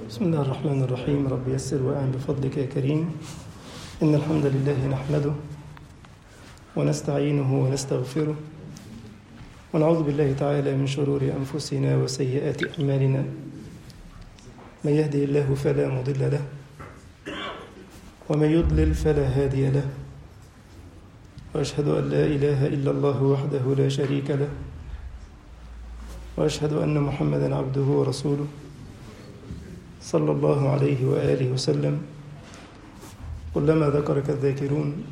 بسم الله الرحمن الرحيم رب يسر وأعن بفضلك يا كريم إن الحمد لله نحمده ونستعينه ونستغفره ونعوذ بالله تعالى من شرور أنفسنا وسيئات أعمالنا من يهدي الله فلا مضل له ومن يضلل فلا هادي له وأشهد أن لا إله إلا الله وحده لا شريك له وأشهد أن محمدا عبده ورسوله صلى الله عليه وآله وسلم كلما ذكرك الذاكرون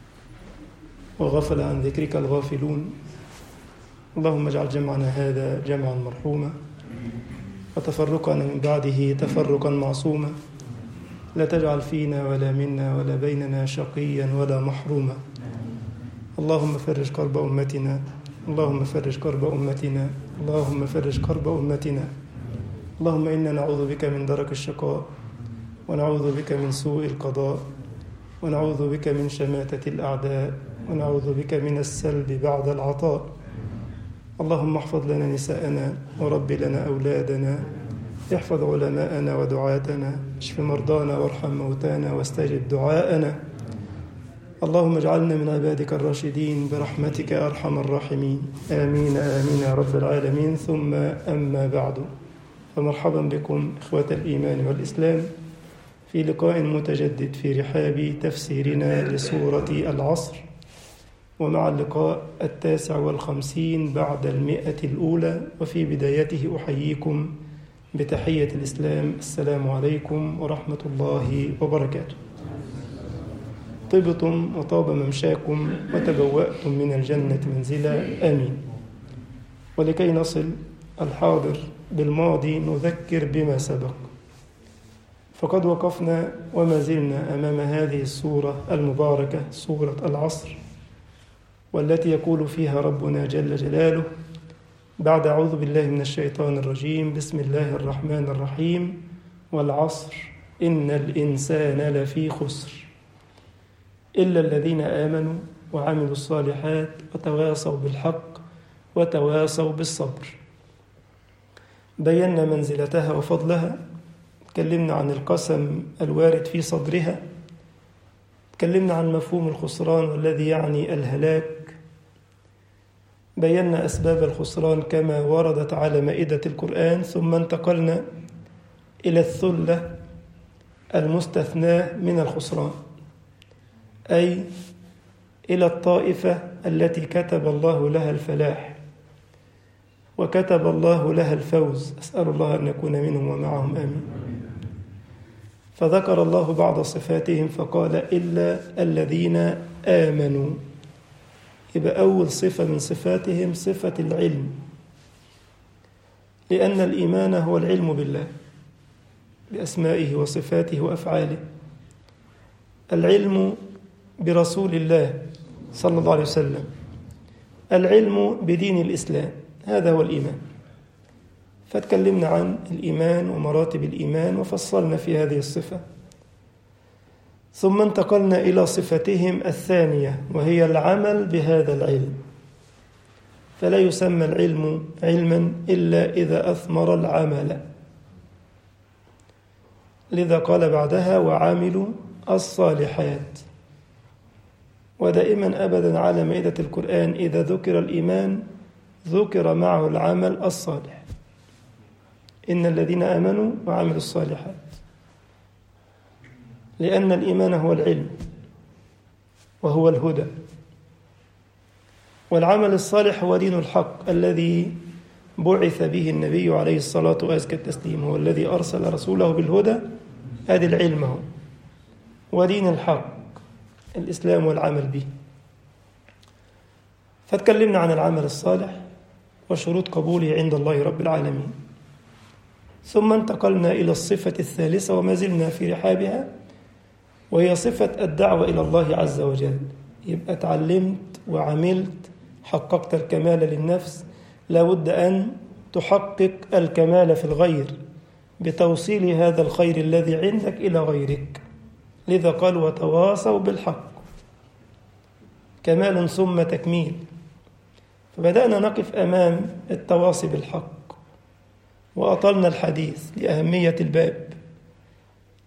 وغفل عن ذكرك الغافلون اللهم اجعل جمعنا هذا جمعا مرحوما وتفرقنا من بعده تفرقا معصوما لا تجعل فينا ولا منا ولا بيننا شقيا ولا محروما اللهم فرج كرب أمتنا اللهم فرج كرب أمتنا اللهم فرج كرب أمتنا اللهم إنا نعوذ بك من درك الشقاء ونعوذ بك من سوء القضاء ونعوذ بك من شماتة الأعداء ونعوذ بك من السلب بعد العطاء اللهم احفظ لنا نساءنا ورب لنا أولادنا احفظ علماءنا ودعاتنا اشف مرضانا وارحم موتانا واستجب دعاءنا اللهم اجعلنا من عبادك الراشدين برحمتك يا أرحم الراحمين آمين آمين يا رب العالمين ثم أما بعد فمرحبا بكم إخوة الإيمان والإسلام في لقاء متجدد في رحاب تفسيرنا لسورة العصر ومع اللقاء التاسع والخمسين بعد المئة الأولى وفي بدايته أحييكم بتحية الإسلام السلام عليكم ورحمة الله وبركاته طبتم وطاب ممشاكم وتبوأتم من الجنة منزلا آمين ولكي نصل الحاضر بالماضي نذكر بما سبق فقد وقفنا وما زلنا أمام هذه السورة المباركة سورة العصر والتي يقول فيها ربنا جل جلاله بعد أعوذ بالله من الشيطان الرجيم بسم الله الرحمن الرحيم والعصر إن الإنسان لفي خسر إلا الذين آمنوا وعملوا الصالحات وتواصوا بالحق وتواصوا بالصبر بينا منزلتها وفضلها تكلمنا عن القسم الوارد في صدرها تكلمنا عن مفهوم الخسران والذي يعني الهلاك بينا أسباب الخسران كما وردت على مائدة القرآن ثم انتقلنا إلى الثلة المستثناة من الخسران أي إلى الطائفة التي كتب الله لها الفلاح وكتب الله لها الفوز أسأل الله أن نكون منهم ومعهم آمين فذكر الله بعض صفاتهم فقال إلا الذين آمنوا يبقى أول صفة من صفاتهم صفة العلم لأن الإيمان هو العلم بالله بأسمائه وصفاته وأفعاله العلم برسول الله صلى الله عليه وسلم العلم بدين الإسلام هذا هو الإيمان فتكلمنا عن الإيمان ومراتب الإيمان وفصلنا في هذه الصفة ثم انتقلنا إلى صفتهم الثانية وهي العمل بهذا العلم فلا يسمى العلم علما إلا إذا أثمر العمل لذا قال بعدها وعاملوا الصالحات ودائما أبدا على مائدة القرآن إذا ذكر الإيمان ذكر معه العمل الصالح إن الذين آمنوا وعملوا الصالحات لأن الإيمان هو العلم وهو الهدى والعمل الصالح هو دين الحق الذي بعث به النبي عليه الصلاة وأزكى التسليم هو الذي أرسل رسوله بالهدى هذه العلم هو ودين الحق الإسلام والعمل به فتكلمنا عن العمل الصالح وشروط قبوله عند الله رب العالمين ثم انتقلنا إلى الصفة الثالثة وما زلنا في رحابها وهي صفة الدعوة إلى الله عز وجل يبقى تعلمت وعملت حققت الكمال للنفس لابد أن تحقق الكمال في الغير بتوصيل هذا الخير الذي عندك إلى غيرك لذا قال وتواصوا بالحق كمال ثم تكميل فبدأنا نقف أمام التواصي بالحق وأطلنا الحديث لأهمية الباب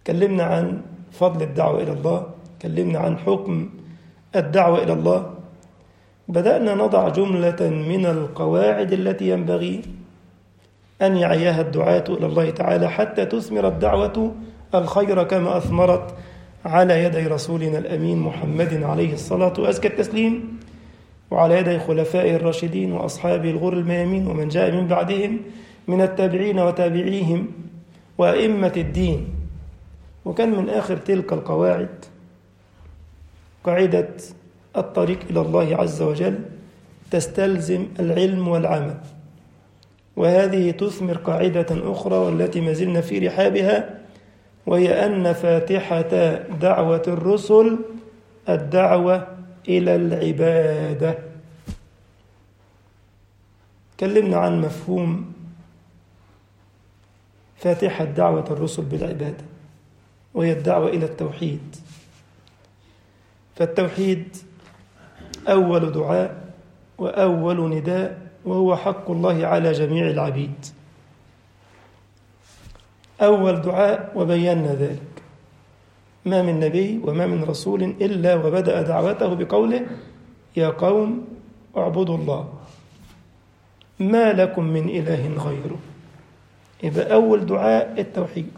كلمنا عن فضل الدعوة إلى الله كلمنا عن حكم الدعوة إلى الله بدأنا نضع جملة من القواعد التي ينبغي أن يعيها الدعاة إلى الله تعالى حتى تثمر الدعوة الخير كما أثمرت على يدي رسولنا الأمين محمد عليه الصلاة وأزكى التسليم وعلى يدي خلفائه الراشدين وأصحابه الغر الميامين ومن جاء من بعدهم من التابعين وتابعيهم وأئمة الدين وكان من آخر تلك القواعد قاعدة الطريق إلى الله عز وجل تستلزم العلم والعمل وهذه تثمر قاعدة أخرى والتي ما زلنا في رحابها وهي أن فاتحة دعوة الرسل الدعوة إلى العبادة تكلمنا عن مفهوم فاتحة دعوة الرسل بالعبادة وهي الدعوة إلى التوحيد فالتوحيد أول دعاء وأول نداء وهو حق الله على جميع العبيد أول دعاء وبينا ذلك ما من نبي وما من رسول إلا وبدأ دعوته بقوله يا قوم اعبدوا الله ما لكم من إله غيره يبقى أول دعاء التوحيد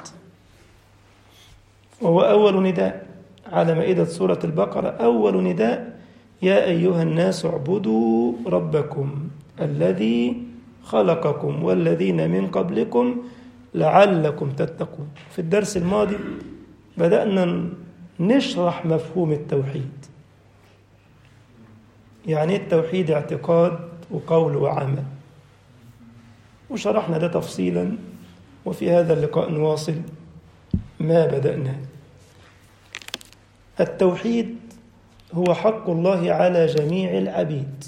وهو أول نداء على مائدة سورة البقرة أول نداء يا أيها الناس اعبدوا ربكم الذي خلقكم والذين من قبلكم لعلكم تتقون في الدرس الماضي بدأنا نشرح مفهوم التوحيد يعني التوحيد اعتقاد وقول وعمل وشرحنا ده تفصيلا وفي هذا اللقاء نواصل ما بدأناه التوحيد هو حق الله على جميع العبيد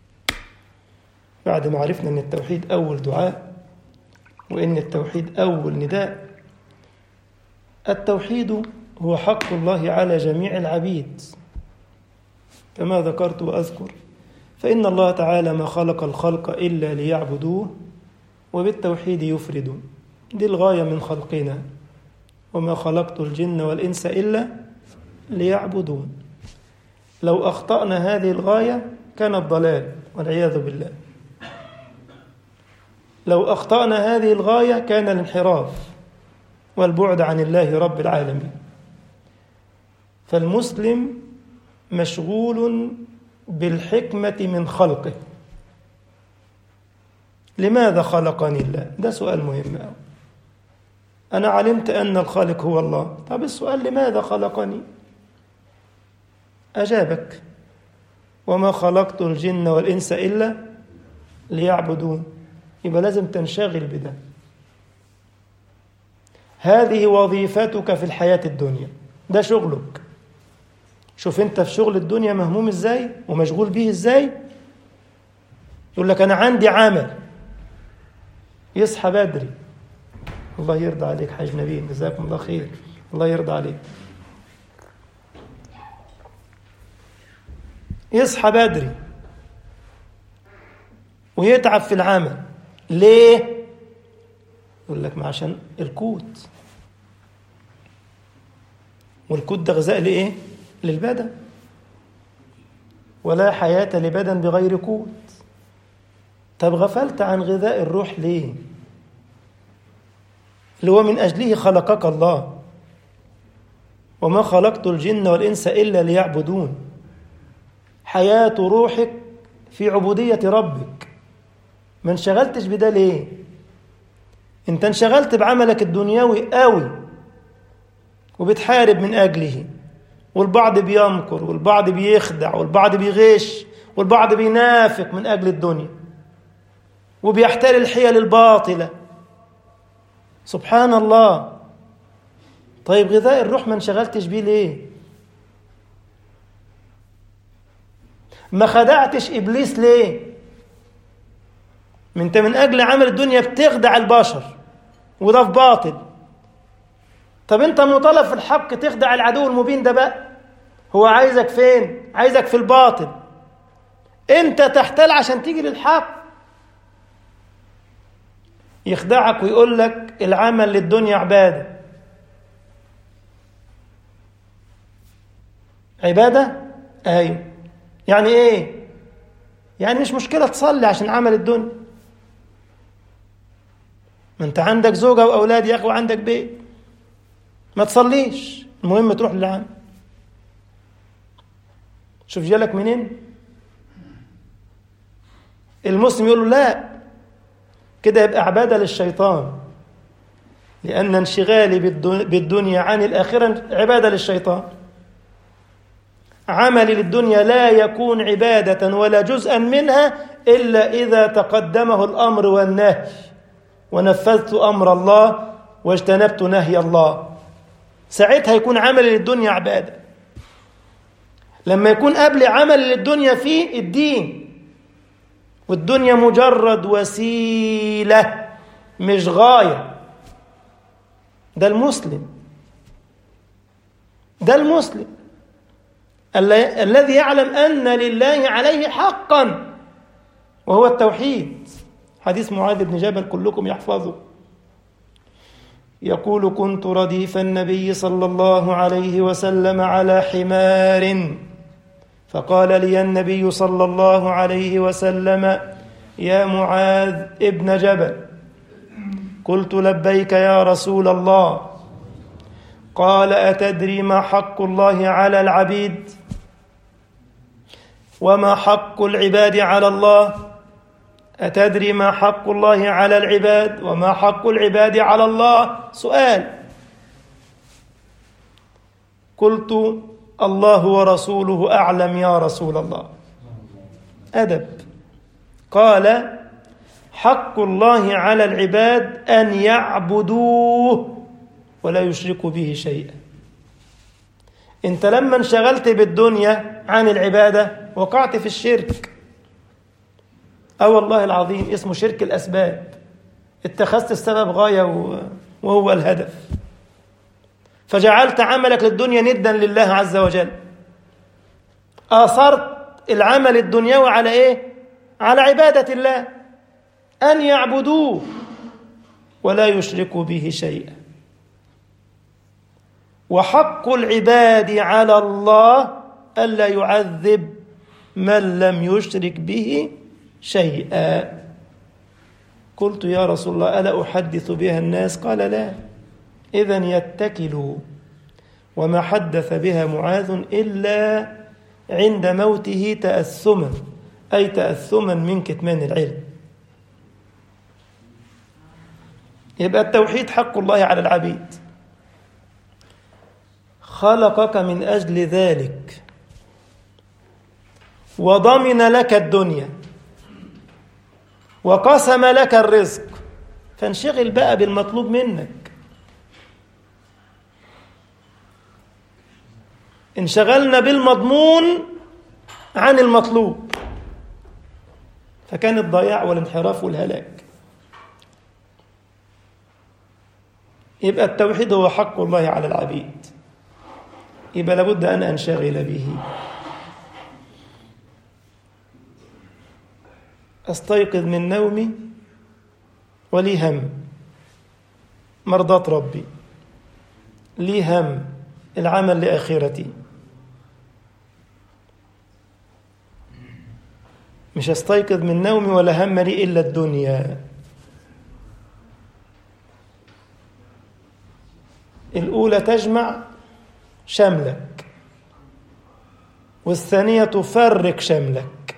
بعد ما عرفنا أن التوحيد أول دعاء وأن التوحيد أول نداء التوحيد هو حق الله على جميع العبيد كما ذكرت وأذكر فإن الله تعالى ما خلق الخلق إلا ليعبدوه وبالتوحيد يفردون دي الغاية من خلقنا وما خلقت الجن والإنس إلا ليعبدون لو أخطأنا هذه الغاية كان الضلال والعياذ بالله لو أخطأنا هذه الغاية كان الانحراف والبعد عن الله رب العالمين فالمسلم مشغول بالحكمة من خلقه لماذا خلقني الله؟ ده سؤال مهم أوي أنا علمت أن الخالق هو الله طب السؤال لماذا خلقني؟ أجابك وما خلقت الجن والإنس إلا ليعبدون يبقى لازم تنشغل بده هذه وظيفتك في الحياة الدنيا ده شغلك شوف انت في شغل الدنيا مهموم ازاي ومشغول به ازاي يقول لك انا عندي عمل يصحى بدري الله يرضى عليك حاج نبيل جزاكم الله خير الله يرضى عليك يصحى بدري ويتعب في العمل ليه يقول لك ما عشان القوت والقوت ده غذاء لايه للبدن ولا حياة لبدن بغير قوت طب غفلت عن غذاء الروح ليه اللي هو من أجله خلقك الله وما خلقت الجن والإنس إلا ليعبدون حياة روحك في عبودية ربك ما انشغلتش بده ليه انت انشغلت بعملك الدنيوي قوي وبتحارب من أجله والبعض بيمكر والبعض بيخدع والبعض بيغش والبعض بينافق من أجل الدنيا وبيحتال الحيل الباطلة سبحان الله طيب غذاء الروح ما انشغلتش بيه ليه ما خدعتش إبليس ليه ما انت من أجل عمل الدنيا بتخدع البشر وده في باطل طب انت مطالب في الحق تخدع العدو المبين ده بقى هو عايزك فين عايزك في الباطل انت تحتال عشان تيجي للحق يخدعك ويقول لك العمل للدنيا عبادة عبادة أيوه يعني إيه يعني مش مشكلة تصلي عشان عمل الدنيا ما أنت عندك زوجة وأولاد يا أخي وعندك بيت ما تصليش المهم تروح للعمل شوف جالك منين المسلم يقول له لا كده يبقى عبادة للشيطان لأن انشغالي بالدنيا عن الآخرة عبادة للشيطان عملي للدنيا لا يكون عبادة ولا جزءا منها إلا إذا تقدمه الأمر والنهي ونفذت أمر الله واجتنبت نهي الله ساعتها يكون عملي للدنيا عبادة لما يكون قبل عمل للدنيا في الدين والدنيا مجرد وسيلة مش غاية ده المسلم ده المسلم الذي يعلم أن لله عليه حقا وهو التوحيد حديث معاذ بن جبل كلكم يحفظه يقول كنت رديف النبي صلى الله عليه وسلم على حمار فقال لي النبي صلى الله عليه وسلم يا معاذ ابن جبل قلت لبيك يا رسول الله قال اتدري ما حق الله على العبيد وما حق العباد على الله اتدري ما حق الله على العباد وما حق العباد على الله سؤال قلت الله ورسوله اعلم يا رسول الله ادب قال حق الله على العباد ان يعبدوه ولا يشركوا به شيئا انت لما انشغلت بالدنيا عن العباده وقعت في الشرك اه والله العظيم اسمه شرك الاسباب اتخذت السبب غايه وهو الهدف فجعلت عملك للدنيا ندا لله عز وجل اثرت العمل الدنيوي على ايه على عباده الله ان يعبدوه ولا يشركوا به شيئا وحق العباد على الله الا يعذب من لم يشرك به شيئا قلت يا رسول الله الا احدث بها الناس قال لا اذا يتكلوا وما حدث بها معاذ الا عند موته تاثما اي تاثما من كتمان العلم يبقى التوحيد حق الله على العبيد خلقك من اجل ذلك وضمن لك الدنيا وقسم لك الرزق فانشغل بقى بالمطلوب منك انشغلنا بالمضمون عن المطلوب فكان الضياع والانحراف والهلاك يبقى التوحيد هو حق الله على العبيد يبقى لابد أن أنشغل به أستيقظ من نومي ولي هم مرضاة ربي لي هم العمل لآخرتي مش استيقظ من نومي ولا هم لي إلا الدنيا الأولى تجمع شملك والثانية تفرق شملك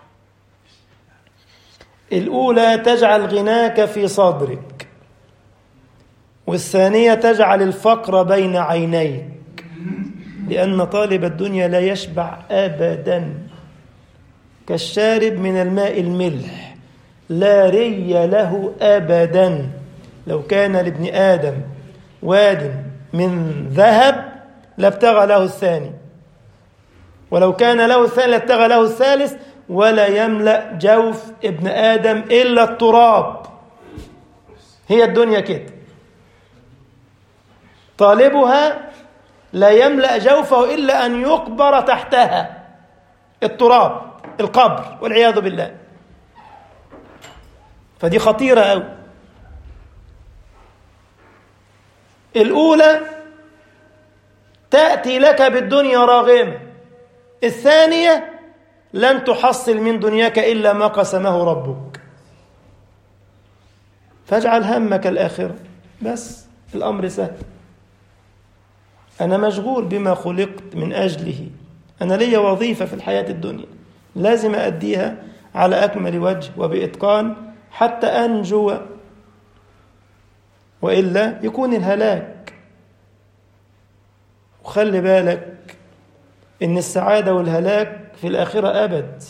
الأولى تجعل غناك في صدرك والثانية تجعل الفقر بين عينيك لأن طالب الدنيا لا يشبع أبدا كالشارب من الماء الملح لا ري له أبدا لو كان لابن آدم واد من ذهب لابتغى له الثاني ولو كان له الثاني لابتغى له الثالث ولا يملأ جوف ابن آدم إلا التراب هي الدنيا كده طالبها لا يملأ جوفه إلا أن يقبر تحتها التراب القبر والعياذ بالله فدي خطيرة أوي الأولى تأتي لك بالدنيا راغمة الثانية لن تحصل من دنياك إلا ما قسمه ربك فاجعل همك الآخرة بس الأمر سهل أنا مشغول بما خلقت من أجله أنا لي وظيفة في الحياة الدنيا لازم أديها على أكمل وجه وبإتقان حتى أنجو وإلا يكون الهلاك وخلي بالك إن السعادة والهلاك في الآخرة أبد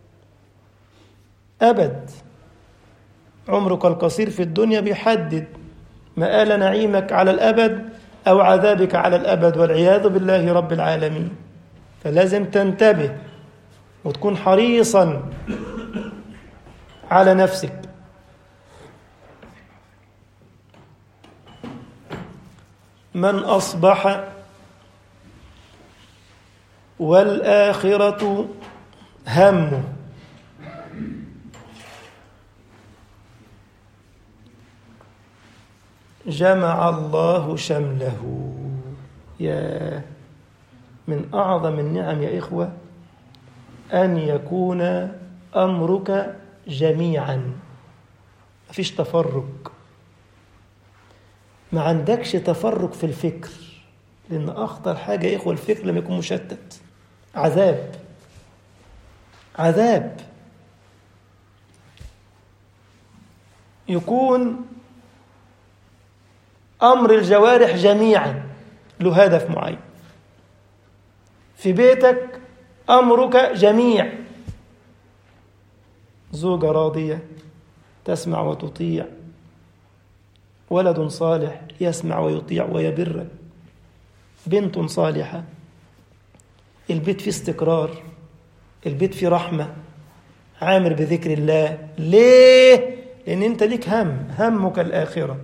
أبد عمرك القصير في الدنيا بيحدد مآل نعيمك على الأبد أو عذابك على الأبد والعياذ بالله رب العالمين فلازم تنتبه وتكون حريصا على نفسك من أصبح والآخرة همه جمع الله شمله يا من أعظم النعم يا إخوة أن يكون أمرك جميعا مفيش تفرق ما عندكش تفرق في الفكر لأن أخطر حاجة يا إخوة الفكر لما يكون مشتت عذاب عذاب يكون أمر الجوارح جميعا له هدف معين في بيتك أمرك جميع زوجة راضية تسمع وتطيع ولد صالح يسمع ويطيع ويبرك بنت صالحة البيت فيه استقرار البيت فيه رحمة عامر بذكر الله ليه؟ لأن أنت ليك هم همك الآخرة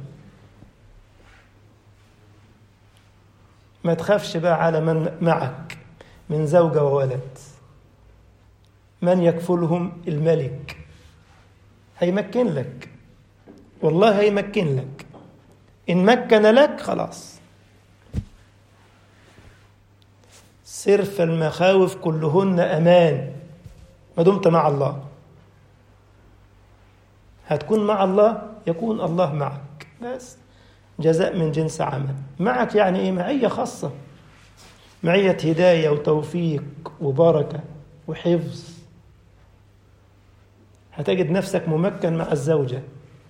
ما تخافش بقى على من معك من زوجة وولد من يكفلهم الملك هيمكن لك والله هيمكن لك إن مكن لك خلاص صرف المخاوف كلهن أمان ما دمت مع الله هتكون مع الله يكون الله معك بس جزاء من جنس عمل معك يعني ايه معية خاصة معية هداية وتوفيق وبركة وحفظ هتجد نفسك ممكن مع الزوجة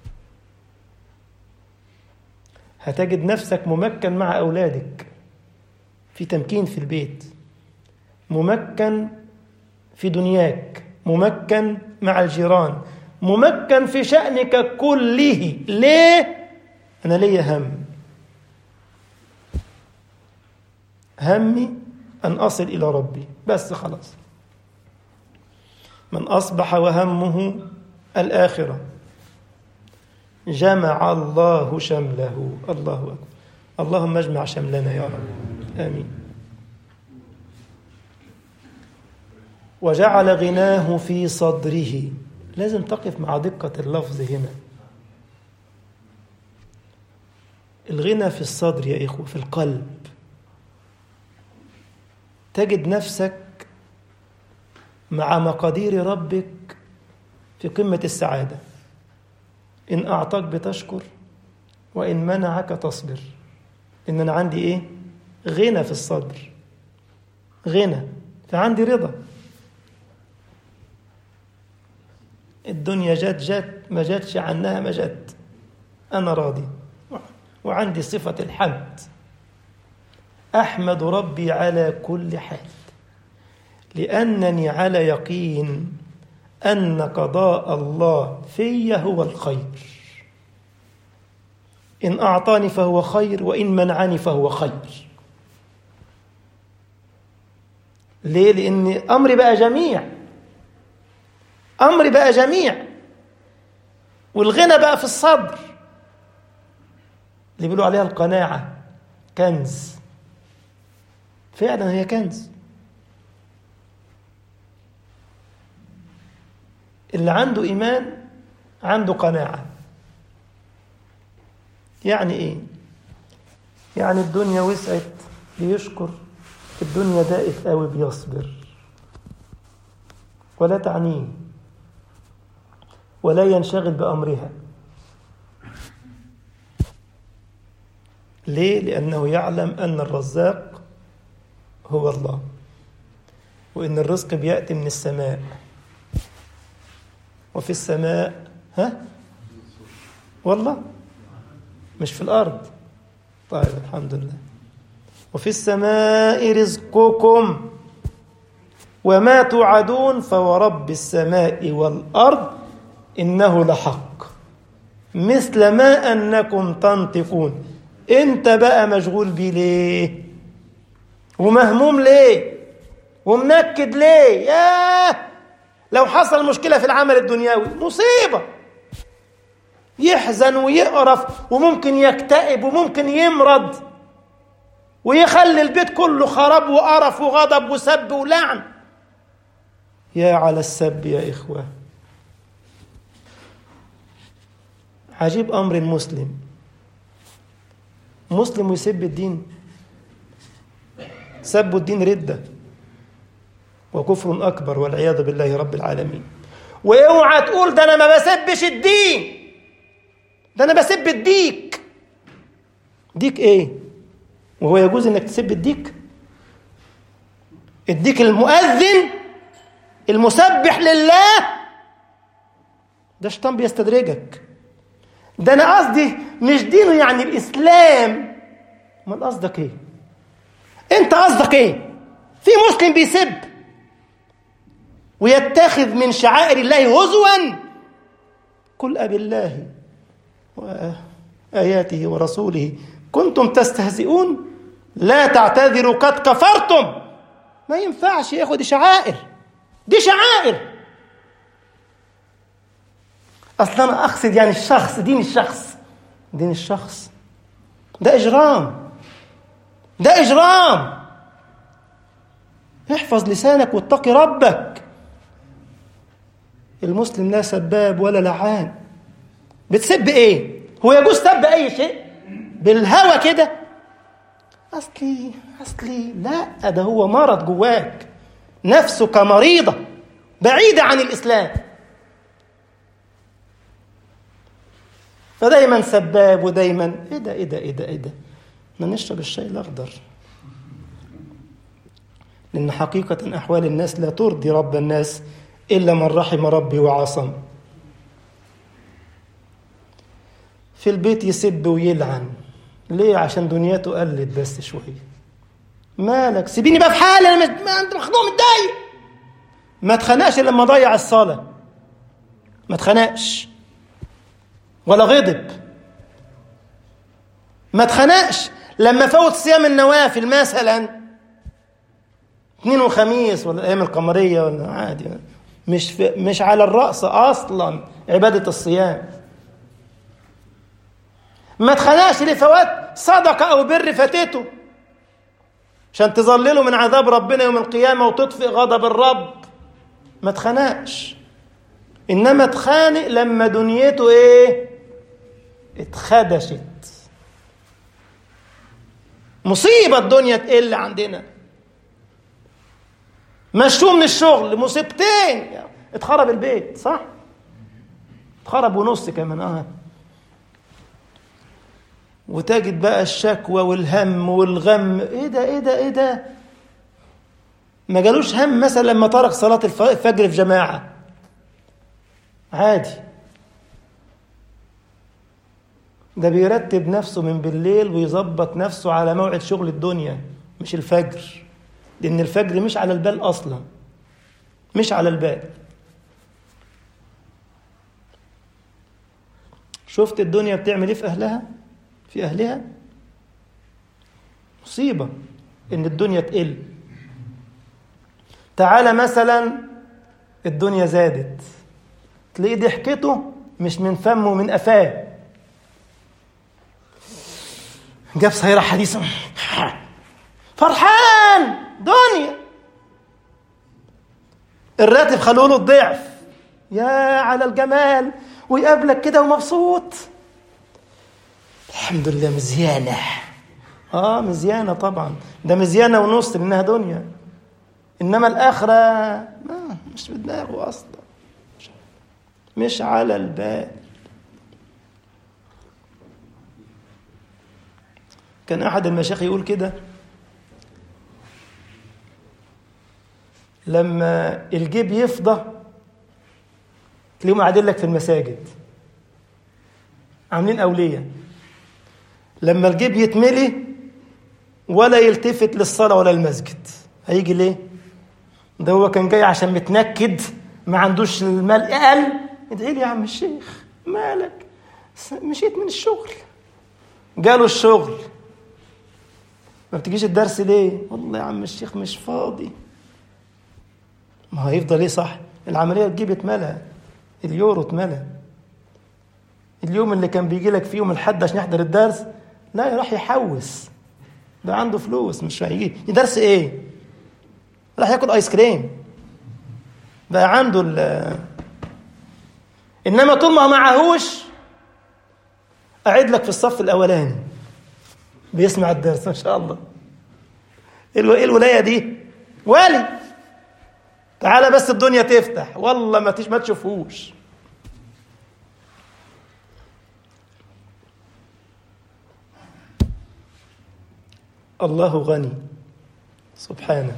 هتجد نفسك ممكن مع أولادك في تمكين في البيت ممكن في دنياك ممكن مع الجيران ممكن في شأنك كله ليه؟ أنا ليا هم همي أن أصل إلى ربي بس خلاص من أصبح وهمه الآخرة جمع الله شمله الله أكبر اللهم اجمع شملنا يا رب آمين وجعل غناه في صدره لازم تقف مع دقة اللفظ هنا الغنى في الصدر يا إخوة في القلب تجد نفسك مع مقادير ربك في قمة السعادة إن أعطاك بتشكر وإن منعك تصبر إن أنا عندي إيه؟ غنى في الصدر غنى فعندي رضا الدنيا جت جت ما جتش عنها ما جت أنا راضي وعندي صفة الحمد أحمد ربي على كل حال لأنني على يقين أن قضاء الله في هو الخير إن أعطاني فهو خير وإن منعني فهو خير ليه؟ لأن أمري بقى جميع أمري بقى جميع والغنى بقى في الصدر اللي بيقولوا عليها القناعة كنز فعلا هي كنز اللي عنده إيمان عنده قناعة يعني إيه؟ يعني الدنيا وسعت بيشكر الدنيا ضاقت قوي بيصبر ولا تعنيه ولا ينشغل بأمرها ليه؟ لأنه يعلم أن الرزاق هو الله وإن الرزق بيأتي من السماء وفي السماء ها؟ والله مش في الأرض طيب الحمد لله وفي السماء رزقكم وما توعدون فورب السماء والأرض إنه لحق مثل ما أنكم تنطقون أنت بقى مشغول بيه ليه ومهموم ليه ومنكد ليه ياه لو حصل مشكلة في العمل الدنيوي مصيبة يحزن ويقرف وممكن يكتئب وممكن يمرض ويخلي البيت كله خراب وقرف وغضب وسب ولعن يا على السب يا إخوة عجيب أمر المسلم مسلم ويسب الدين سب الدين ردة وكفر أكبر والعياذ بالله رب العالمين واوعى تقول ده أنا ما بسبش الدين ده أنا بسب الديك ديك إيه؟ وهو يجوز إنك تسب الديك؟ الديك المؤذن المسبح لله ده شيطان بيستدرجك ده انا قصدي مش دينه يعني الاسلام امال قصدك ايه انت قصدك ايه في مسلم بيسب ويتخذ من شعائر الله هزوا قل أب الله وآياته ورسوله كنتم تستهزئون لا تعتذروا قد كفرتم ما ينفعش يا اخوة دي شعائر دي شعائر اصلا انا اقصد يعني الشخص دين الشخص دين الشخص ده اجرام ده اجرام احفظ لسانك واتقي ربك المسلم لا سباب ولا لعان بتسب ايه هو يجوز سب اي شيء بالهوى كده اصلي اصلي لا ده هو مرض جواك نفسك مريضه بعيده عن الاسلام فدايما سباب ودايما ايه ده ايه ده ايه ده ايه ده ما نشرب الشاي الاخضر لان حقيقه احوال الناس لا ترضي رب الناس الا من رحم ربي وعصم في البيت يسب ويلعن ليه عشان دنيته قلت بس شويه مالك سيبيني بقى في حالي انا مش ما انت مخنوق متضايق ما اتخنقش لما ضيع الصلاه ما اتخنقش ولا غضب ما اتخنقش لما فوت صيام النوافل مثلا اثنين وخميس ولا الايام القمريه ولا عادي مش في مش على الراس اصلا عباده الصيام ما اتخنقش لفوات صدقه او بر فاتته عشان تظلله من عذاب ربنا يوم القيامه وتطفئ غضب الرب ما اتخنقش انما اتخانق لما دنيته ايه اتخدشت مصيبة الدنيا تقل عندنا مشوه من الشغل مصيبتين اتخرب البيت صح اتخرب ونص كمان اه وتجد بقى الشكوى والهم والغم ايه ده ايه ده ايه ده ما جالوش هم مثلا لما ترك صلاة الفجر في جماعة عادي ده بيرتب نفسه من بالليل ويظبط نفسه على موعد شغل الدنيا مش الفجر لأن الفجر مش على البال أصلا مش على البال شفت الدنيا بتعمل ايه في أهلها في أهلها مصيبة إن الدنيا تقل تعالى مثلا الدنيا زادت تلاقيه ضحكته مش من فمه ومن قفاه جاب سيارة حديثة فرحان دنيا الراتب خلوله الضعف يا على الجمال ويقابلك كده ومبسوط الحمد لله مزيانة اه مزيانة طبعا ده مزيانة ونص منها دنيا إنما الآخرة ما مش بدماغه أصلا مش على البال كان أحد المشايخ يقول كده لما الجيب يفضى تلاقيهم قاعدين لك في المساجد عاملين أولية لما الجيب يتملي ولا يلتفت للصلاة ولا المسجد هيجي ليه؟ ده هو كان جاي عشان متنكد ما عندوش المال قال ادعي لي يا عم الشيخ مالك مشيت من الشغل جاله الشغل ما بتجيش الدرس ليه؟ والله يا عم الشيخ مش فاضي ما هيفضل ايه صح؟ العملية تجيب اتملى اليورو اتملى اليوم اللي كان بيجي لك فيه يوم الحد عشان يحضر الدرس لا راح يحوس ده عنده فلوس مش هيجي درس ايه؟ راح ياكل ايس كريم بقى عنده ال انما طول ما معهوش قاعد لك في الصف الاولاني بيسمع الدرس ما شاء الله ايه الولايه دي والي تعالى بس الدنيا تفتح والله ما تيش ما تشوفوش الله غني سبحانه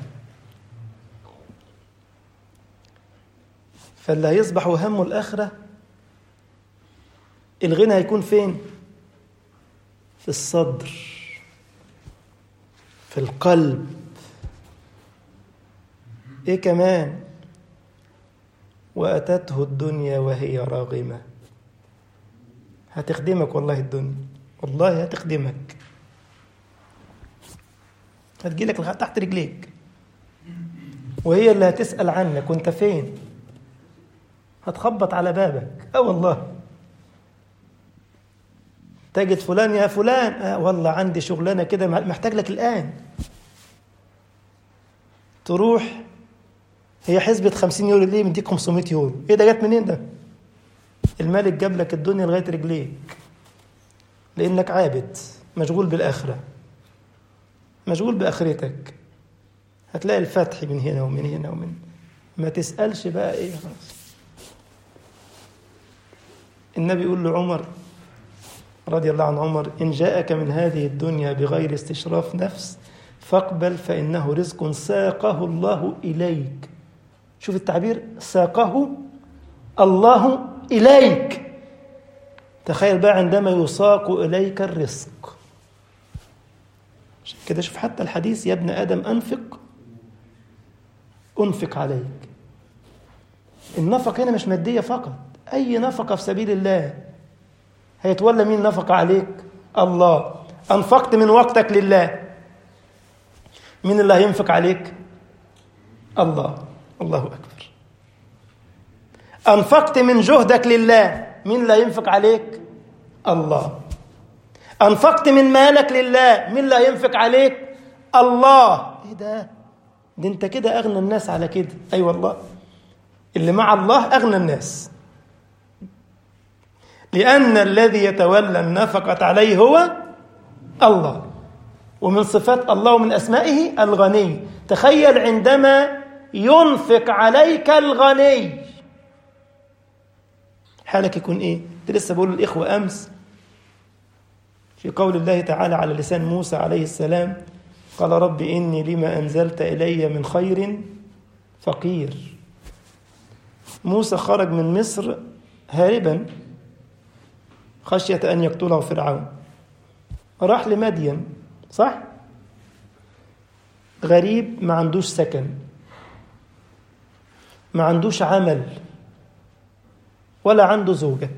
فاللي هيصبح همه الآخرة الغنى هيكون فين؟ في الصدر في القلب ايه كمان واتته الدنيا وهي راغمه هتخدمك والله الدنيا والله هتخدمك هتجيلك تحت رجليك وهي اللي هتسأل عنك وانت فين هتخبط على بابك اه والله تجد فلان يا فلان آه والله عندي شغلانه كده محتاج لك الان تروح هي حسبة 50 يورو ليه مديك 500 يورو ايه ده جت منين ده الملك جاب لك الدنيا لغايه رجليك لانك عابد مشغول بالاخره مشغول باخرتك هتلاقي الفتح من هنا ومن هنا ومن ما تسالش بقى ايه خلاص النبي يقول لعمر رضي الله عن عمر إن جاءك من هذه الدنيا بغير استشراف نفس فاقبل فإنه رزق ساقه الله إليك شوف التعبير ساقه الله إليك تخيل بقى عندما يساق إليك الرزق عشان كده شوف حتى الحديث يا ابن آدم أنفق أنفق عليك النفق هنا مش مادية فقط أي نفقة في سبيل الله هيتولى مين نفق عليك الله أنفقت من وقتك لله مين اللي هينفق عليك الله الله أكبر أنفقت من جهدك لله مين اللي هينفق عليك الله أنفقت من مالك لله مين اللي هينفق عليك الله إيه ده ده أنت كده أغنى الناس على كده أي أيوة والله اللي مع الله أغنى الناس لأن الذي يتولى النفقة عليه هو الله ومن صفات الله ومن أسمائه الغني تخيل عندما ينفق عليك الغني حالك يكون ايه كنت لسه بقول للإخوة أمس في قول الله تعالى على لسان موسى عليه السلام قال رب إني لما أنزلت إلي من خير فقير موسى خرج من مصر هاربا خشية أن يقتله فرعون راح لمدين صح؟ غريب ما عندوش سكن ما عندوش عمل ولا عنده زوجة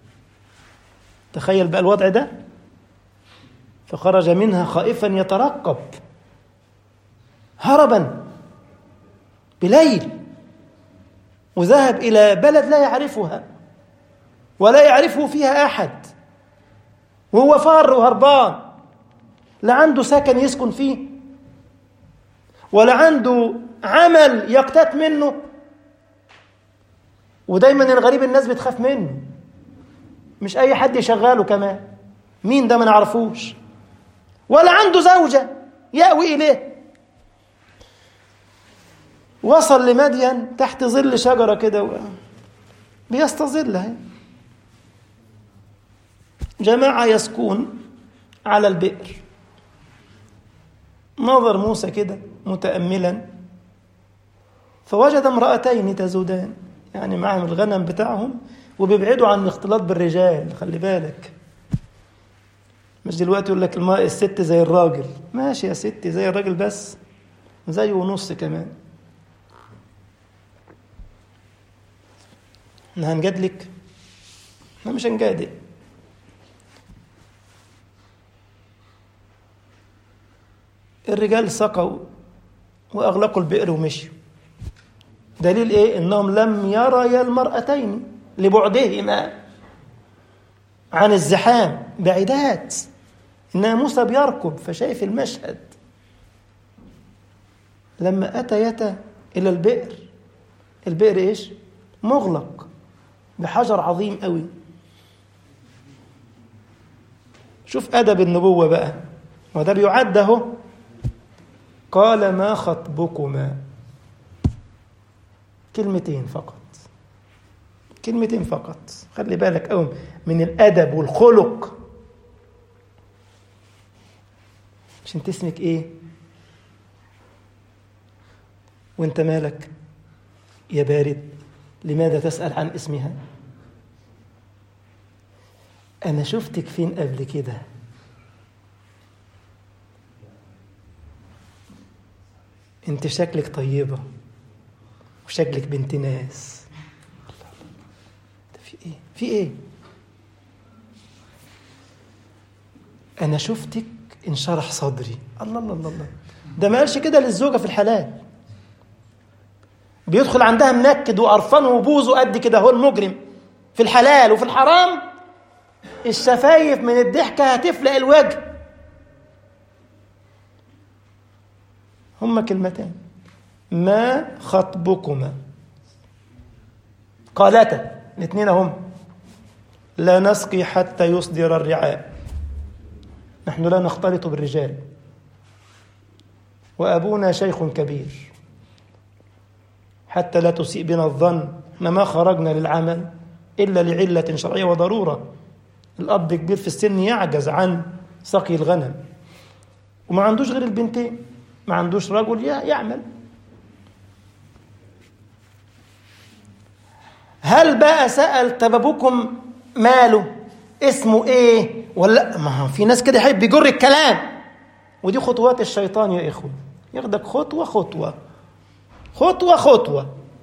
تخيل بقى الوضع ده فخرج منها خائفا يترقب هربا بليل وذهب إلى بلد لا يعرفها ولا يعرفه فيها أحد وهو فار وهربان لا عنده سكن يسكن فيه ولا عنده عمل يقتات منه ودايما الغريب الناس بتخاف منه مش أي حد يشغله كمان مين ده ما نعرفوش ولا عنده زوجة يأوي إليه وصل لمدين تحت ظل شجرة كده و... بيستظلها جماعة يسكون على البئر نظر موسى كده متأملا فوجد امرأتين تزودان يعني معهم الغنم بتاعهم وبيبعدوا عن الاختلاط بالرجال خلي بالك مش دلوقتي يقول لك الماء الست زي الراجل ماشي يا ستي زي الراجل بس زي ونص كمان احنا هنجادلك احنا مش هنجادل الرجال سقوا واغلقوا البئر ومشوا دليل ايه انهم لم يريا المرأتين لبعدهما عن الزحام بعيدات انها موسى بيركض فشايف المشهد لما اتيتا الى البئر البئر ايش مغلق بحجر عظيم قوي شوف ادب النبوه بقى وده بيعد اهو قال ما خطبكما كلمتين فقط كلمتين فقط خلي بالك قوي من الادب والخلق مش انت اسمك ايه وانت مالك يا بارد لماذا تسأل عن اسمها أنا شفتك فين قبل كده انت شكلك طيبة وشكلك بنت ناس في ايه في ايه انا شفتك انشرح صدري الله الله الله الله ده ما قالش كده للزوجة في الحلال بيدخل عندها منكد وقرفان وبوزه قد كده هو المجرم في الحلال وفي الحرام الشفايف من الضحكة هتفلق الوجه هما كلمتين ما خطبكما قالتا الاثنين هم لا نسقي حتى يصدر الرعاء نحن لا نختلط بالرجال وأبونا شيخ كبير حتى لا تسيء بنا الظن احنا ما خرجنا للعمل إلا لعلة شرعية وضرورة الأب كبير في السن يعجز عن سقي الغنم وما عندوش غير البنتين ما عندوش رجل يعمل هل بقى سأل طب أبوكم ماله اسمه ايه ولا ما في ناس كده يحب يجر الكلام ودي خطوات الشيطان يا إخوة ياخدك خطوة خطوة خطوة خطوة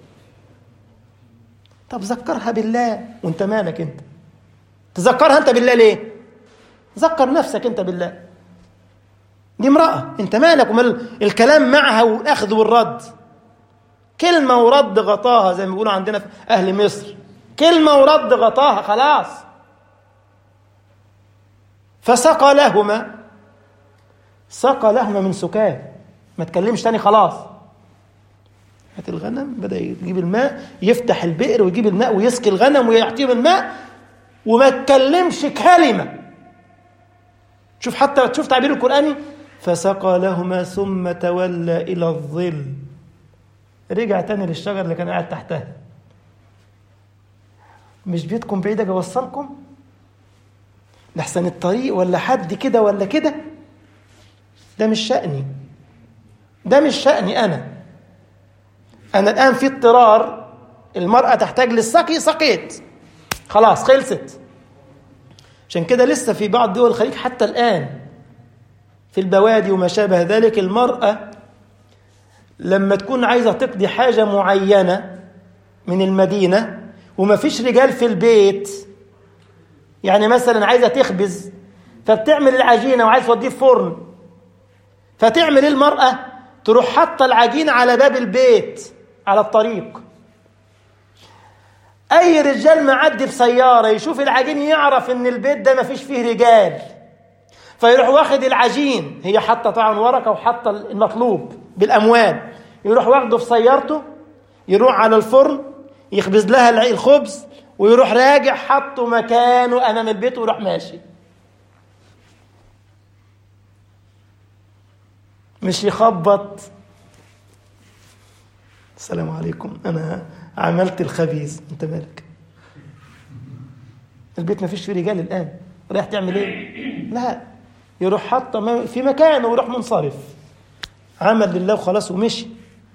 طب ذكرها بالله وانت مالك انت تذكرها انت بالله ليه ذكر نفسك انت بالله دي امرأة انت مالك ومال الكلام معها والاخذ والرد كلمة ورد غطاها زي ما بيقولوا عندنا في اهل مصر كلمة ورد غطاها خلاص فسقى لهما سقى لهما من سكاه ما تكلمش تاني خلاص هات الغنم بدأ يجيب الماء يفتح البئر ويجيب الماء ويسقي الغنم ويعطيهم الماء وما تكلمش كلمة شوف حتى تشوف تعبير القرآني فسقى لهما ثم تولى إلى الظل رجع تاني للشجر اللي كان قاعد تحتها مش بيتكم بعيد اجي اوصلكم لحسن الطريق ولا حد كده ولا كده ده مش شأني ده مش شأني أنا أنا الآن في اضطرار المرأة تحتاج للسقي سقيت خلاص خلصت عشان كده لسه في بعض دول الخليج حتى الآن في البوادي وما شابه ذلك المرأة لما تكون عايزة تقضي حاجة معينة من المدينة وما فيش رجال في البيت يعني مثلا عايزة تخبز فبتعمل العجينة وعايز توديه في فرن فتعمل ايه المرأة تروح حاطة العجين على باب البيت على الطريق أي رجال معدي بسيارة يشوف العجين يعرف إن البيت ده ما فيش فيه رجال فيروح واخد العجين هي حاطة طبعا ورقة وحاطة المطلوب بالأموال يروح واخده في سيارته يروح على الفرن يخبز لها الخبز ويروح راجع حطه مكانه أمام البيت ويروح ماشي مش يخبط السلام عليكم انا عملت الخبيث انت مالك البيت ما فيش فيه رجال الان رايح تعمل ايه لا يروح حاطه في مكانه ويروح منصرف عمل لله وخلاص ومشي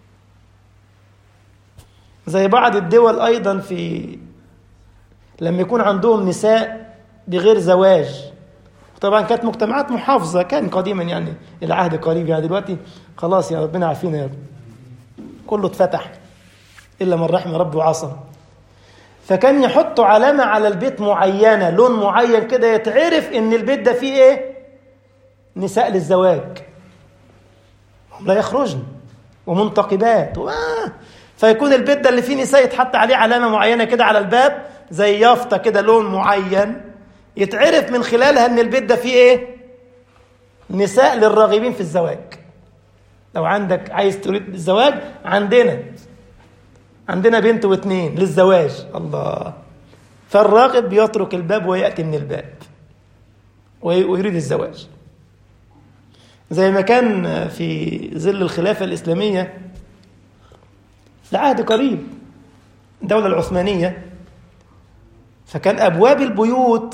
زي بعض الدول ايضا في لما يكون عندهم نساء بغير زواج طبعا كانت مجتمعات محافظه كان قديما يعني العهد قريب يعني دلوقتي خلاص يا ربنا عافينا يا رب كله اتفتح الا من رحم ربي وعصم فكان يحطوا علامه على البيت معينه لون معين كده يتعرف ان البيت ده فيه ايه نساء للزواج هم لا يخرجن ومنتقبات آه. فيكون البيت ده اللي فيه نساء يتحط عليه علامه معينه كده على الباب زي يافطه كده لون معين يتعرف من خلالها ان البيت ده فيه ايه نساء للراغبين في الزواج لو عندك عايز تريد الزواج عندنا عندنا بنت واثنين للزواج الله فالراغب بيترك الباب وياتي من الباب ويريد الزواج زي ما كان في ظل الخلافه الاسلاميه لعهد قريب الدوله العثمانيه فكان ابواب البيوت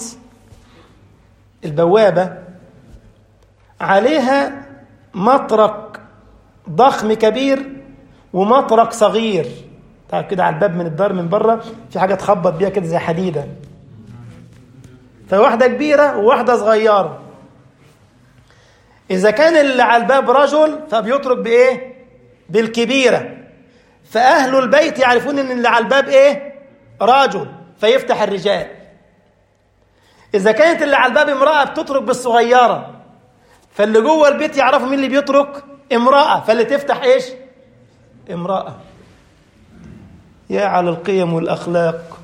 البوابه عليها مطرق ضخم كبير ومطرق صغير تعرف كده على الباب من الدار من بره في حاجه تخبط بيها كده زي حديده فواحده كبيره وواحده صغيره اذا كان اللي على الباب رجل فبيترك بايه بالكبيره فاهل البيت يعرفون ان اللي على الباب ايه رجل فيفتح الرجال اذا كانت اللي على الباب امراه بتترك بالصغيره فاللي جوه البيت يعرفوا مين اللي بيترك امراه فاللي تفتح ايش امراه يا على القيم والاخلاق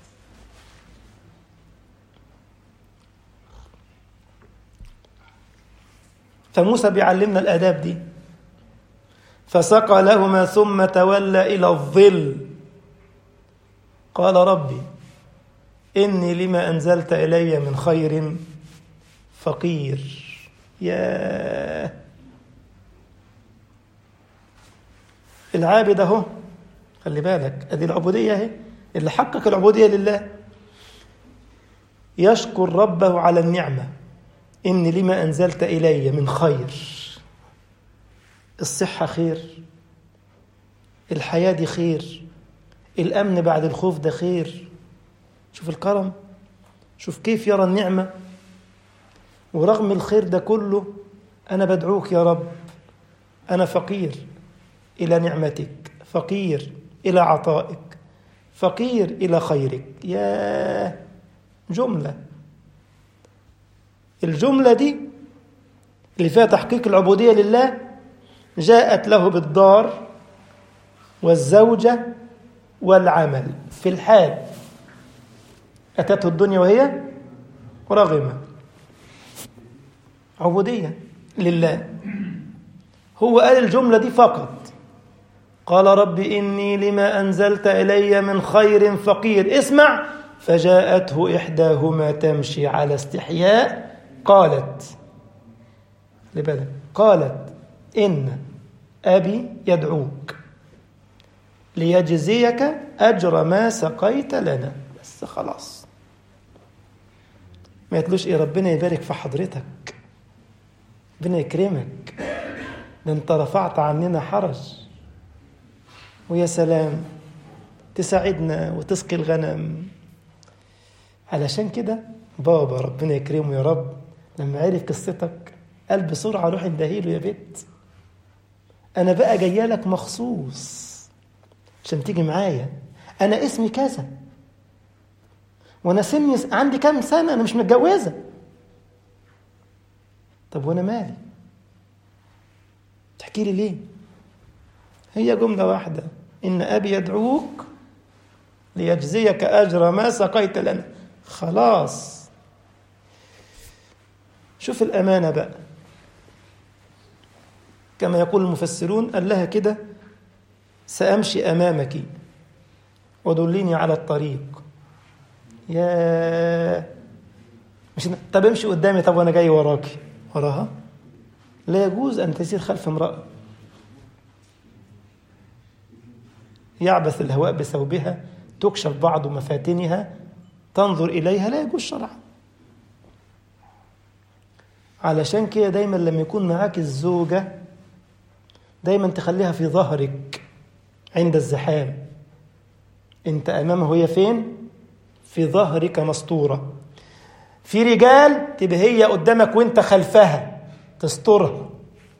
فموسى بيعلمنا الاداب دي فسقى لهما ثم تولى الى الظل قال ربي اني لما انزلت الي من خير فقير يا العابد اهو خلي بالك ادي العبوديه اهي اللي حقق العبوديه لله يشكر ربه على النعمه اني لما انزلت الي من خير الصحه خير الحياه دي خير الامن بعد الخوف ده خير شوف الكرم شوف كيف يرى النعمه ورغم الخير ده كله انا بدعوك يا رب انا فقير الى نعمتك فقير الى عطائك فقير الى خيرك يا جمله الجمله دي اللي فيها تحقيق العبوديه لله جاءت له بالدار والزوجه والعمل في الحال اتته الدنيا وهي راغمه عبوديه لله هو قال الجمله دي فقط قال رب إني لما أنزلت إلي من خير فقير اسمع فجاءته إحداهما تمشي على استحياء قالت لبالك قالت إن أبي يدعوك ليجزيك أجر ما سقيت لنا بس خلاص ما يتلوش إيه ربنا يبارك في حضرتك ربنا يكرمك ده انت رفعت عننا حرج ويا سلام تساعدنا وتسقي الغنم علشان كده بابا ربنا يكرمه يا رب لما عرف قصتك قال بسرعة روح اندهيله يا بيت أنا بقى جاية لك مخصوص عشان تيجي معايا أنا اسمي كذا وأنا سني عندي كام سنة أنا مش متجوزة طب وأنا مالي تحكي لي ليه هي جملة واحدة إن أبي يدعوك ليجزيك أجر ما سقيت لنا خلاص شوف الأمانة بقى كما يقول المفسرون قال لها كده سأمشي أمامك ودليني على الطريق يا مش طب امشي قدامي طب وانا جاي وراكي وراها لا يجوز ان تسير خلف امراه يعبث الهواء بثوبها تكشف بعض مفاتنها تنظر إليها لا يجوز شرعا علشان كده دايما لما يكون معاك الزوجة دايما تخليها في ظهرك عند الزحام انت امامها وهي فين في ظهرك مسطورة في رجال تبقى هي قدامك وانت خلفها تسترها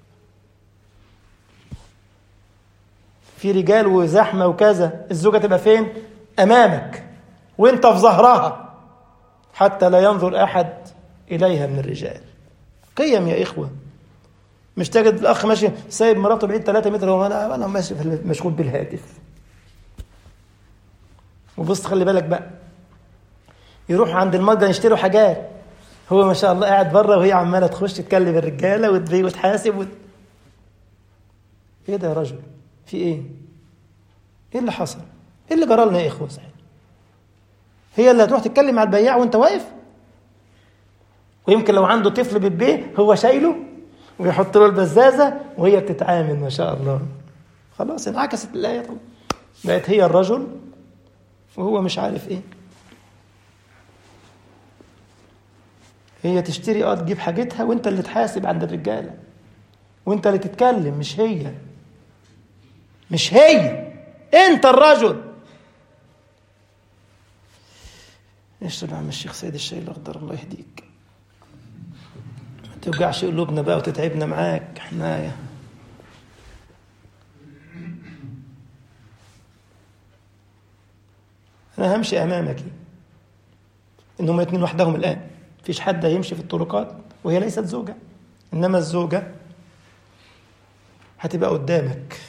في رجال وزحمة وكذا الزوجة تبقى فين أمامك وانت في ظهرها حتى لا ينظر أحد إليها من الرجال قيم يا إخوة مش تجد الأخ ماشي سايب مراته بعيد 3 متر وأنا أنا ماشي مشغول بالهاتف وبص خلي بالك بقى يروح عند المتجر يشتروا حاجات هو ما شاء الله قاعد بره وهي عماله تخش تكلم الرجاله وتبي وتحاسب وت... ايه ده يا رجل في ايه ايه اللي حصل ايه اللي جرى لنا يا اخوه صحيح هي اللي هتروح تتكلم مع البياع وانت واقف ويمكن لو عنده طفل بتبيه هو شايله ويحط له البزازه وهي بتتعامل ما شاء الله خلاص انعكست الايه طبعا بقت هي الرجل وهو مش عارف ايه هي تشتري اه تجيب حاجتها وانت اللي تحاسب عند الرجاله وانت اللي تتكلم مش هي مش هي انت الرجل اشرب يا عم الشيخ سيد الشاي الاخضر الله يهديك ما توجعش قلوبنا بقى وتتعبنا معاك احنا يا انا همشي امامك انهم الاثنين وحدهم الان مفيش حد هيمشي في الطرقات وهي ليست زوجة إنما الزوجة هتبقى قدامك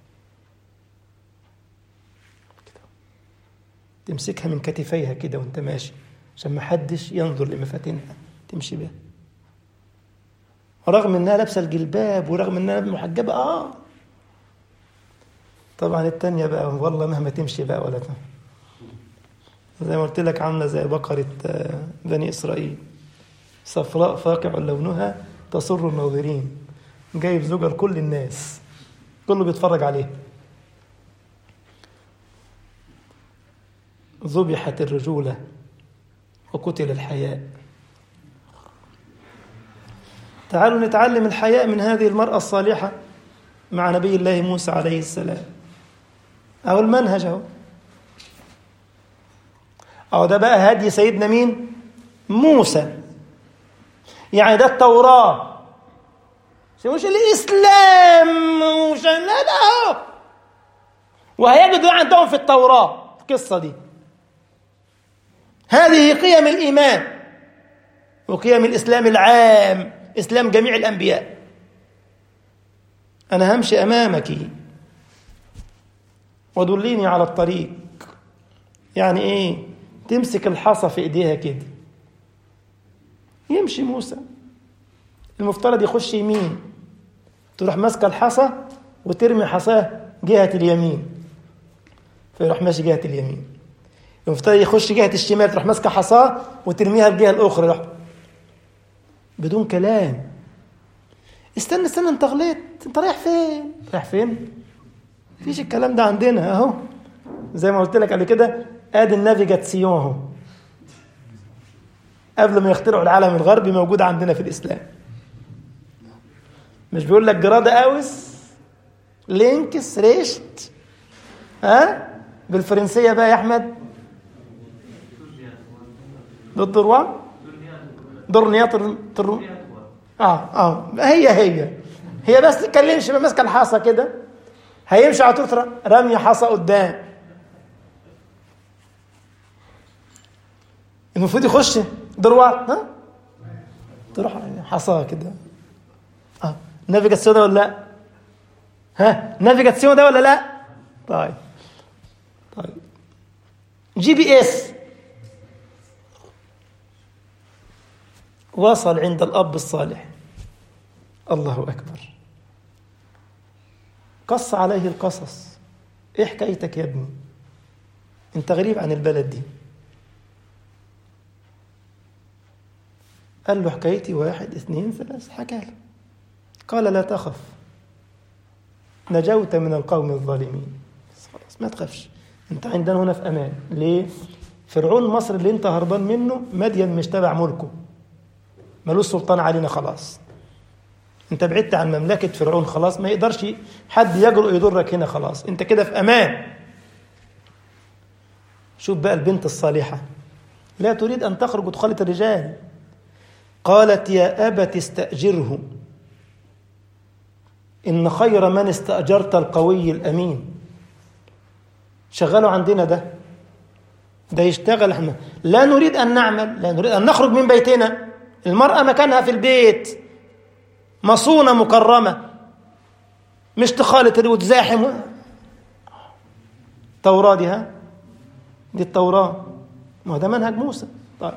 كده. تمسكها من كتفيها كده وانت ماشي عشان ما حدش ينظر لمفاتنها تمشي بيها رغم انها لابسه الجلباب ورغم انها محجبه اه طبعا التانية بقى والله مهما تمشي بقى ولا تمشي. زي ما قلت لك عامله زي بقره بني اسرائيل صفراء فاقع لونها تسر الناظرين جايب زوجة لكل الناس كله بيتفرج عليه ذبحت الرجولة وقتل الحياء تعالوا نتعلم الحياء من هذه المرأة الصالحة مع نبي الله موسى عليه السلام أو المنهج أهو أو ده بقى هدي سيدنا مين موسى يعني ده التوراة مش الإسلام مش لا ده وهيجد عندهم في التوراة القصة دي هذه قيم الإيمان وقيم الإسلام العام إسلام جميع الأنبياء أنا همشي أمامك ودليني على الطريق يعني إيه تمسك الحصى في إيديها كده يمشي موسى المفترض يخش يمين تروح ماسكه الحصى وترمي حصاه جهة اليمين فيروح ماشي جهة اليمين المفترض يخش جهة الشمال تروح ماسكه حصاه وترميها الجهة الأخرى يروح بدون كلام استنى استنى انت غلطت انت رايح فين؟ رايح فين؟ مفيش الكلام ده عندنا اهو زي ما قلت لك قبل كده ادي النافيجاتسيون اهو قبل ما يخترعوا العالم الغربي موجود عندنا في الإسلام مش بيقول لك جرادة أوس لينكس ريشت ها بالفرنسية بقى يا أحمد ضد الروان درنيات تر... اه اه هي هي هي بس تتكلمش ماسكه الحصى كده هيمشي على طول رمي حصى قدام المفروض يخش دروات ها تروح حصاه كده اه نافيجاسيون ده ولا لا ها نافيجاسيون ده ولا لا طيب طيب جي بي اس وصل عند الاب الصالح الله اكبر قص عليه القصص ايه حكايتك يا ابني انت غريب عن البلد دي قال له حكايتي واحد اثنين ثلاث حكى له قال لا تخف نجوت من القوم الظالمين خلاص بس ما تخافش انت عندنا هنا في امان ليه فرعون مصر اللي انت هربان منه مدين مش تبع ملكه ملوش سلطان علينا خلاص انت بعدت عن مملكة فرعون خلاص ما يقدرش حد يجرؤ يضرك هنا خلاص انت كده في امان شوف بقى البنت الصالحة لا تريد ان تخرج وتخالط الرجال قالت يا أبت استأجره إن خير من استأجرت القوي الأمين شغلوا عندنا ده ده يشتغل احنا لا نريد أن نعمل لا نريد أن نخرج من بيتنا المرأة مكانها في البيت مصونة مكرمة مش تخالط وتزاحم توراة دي ها دي التوراة ما هو ده منهج موسى طيب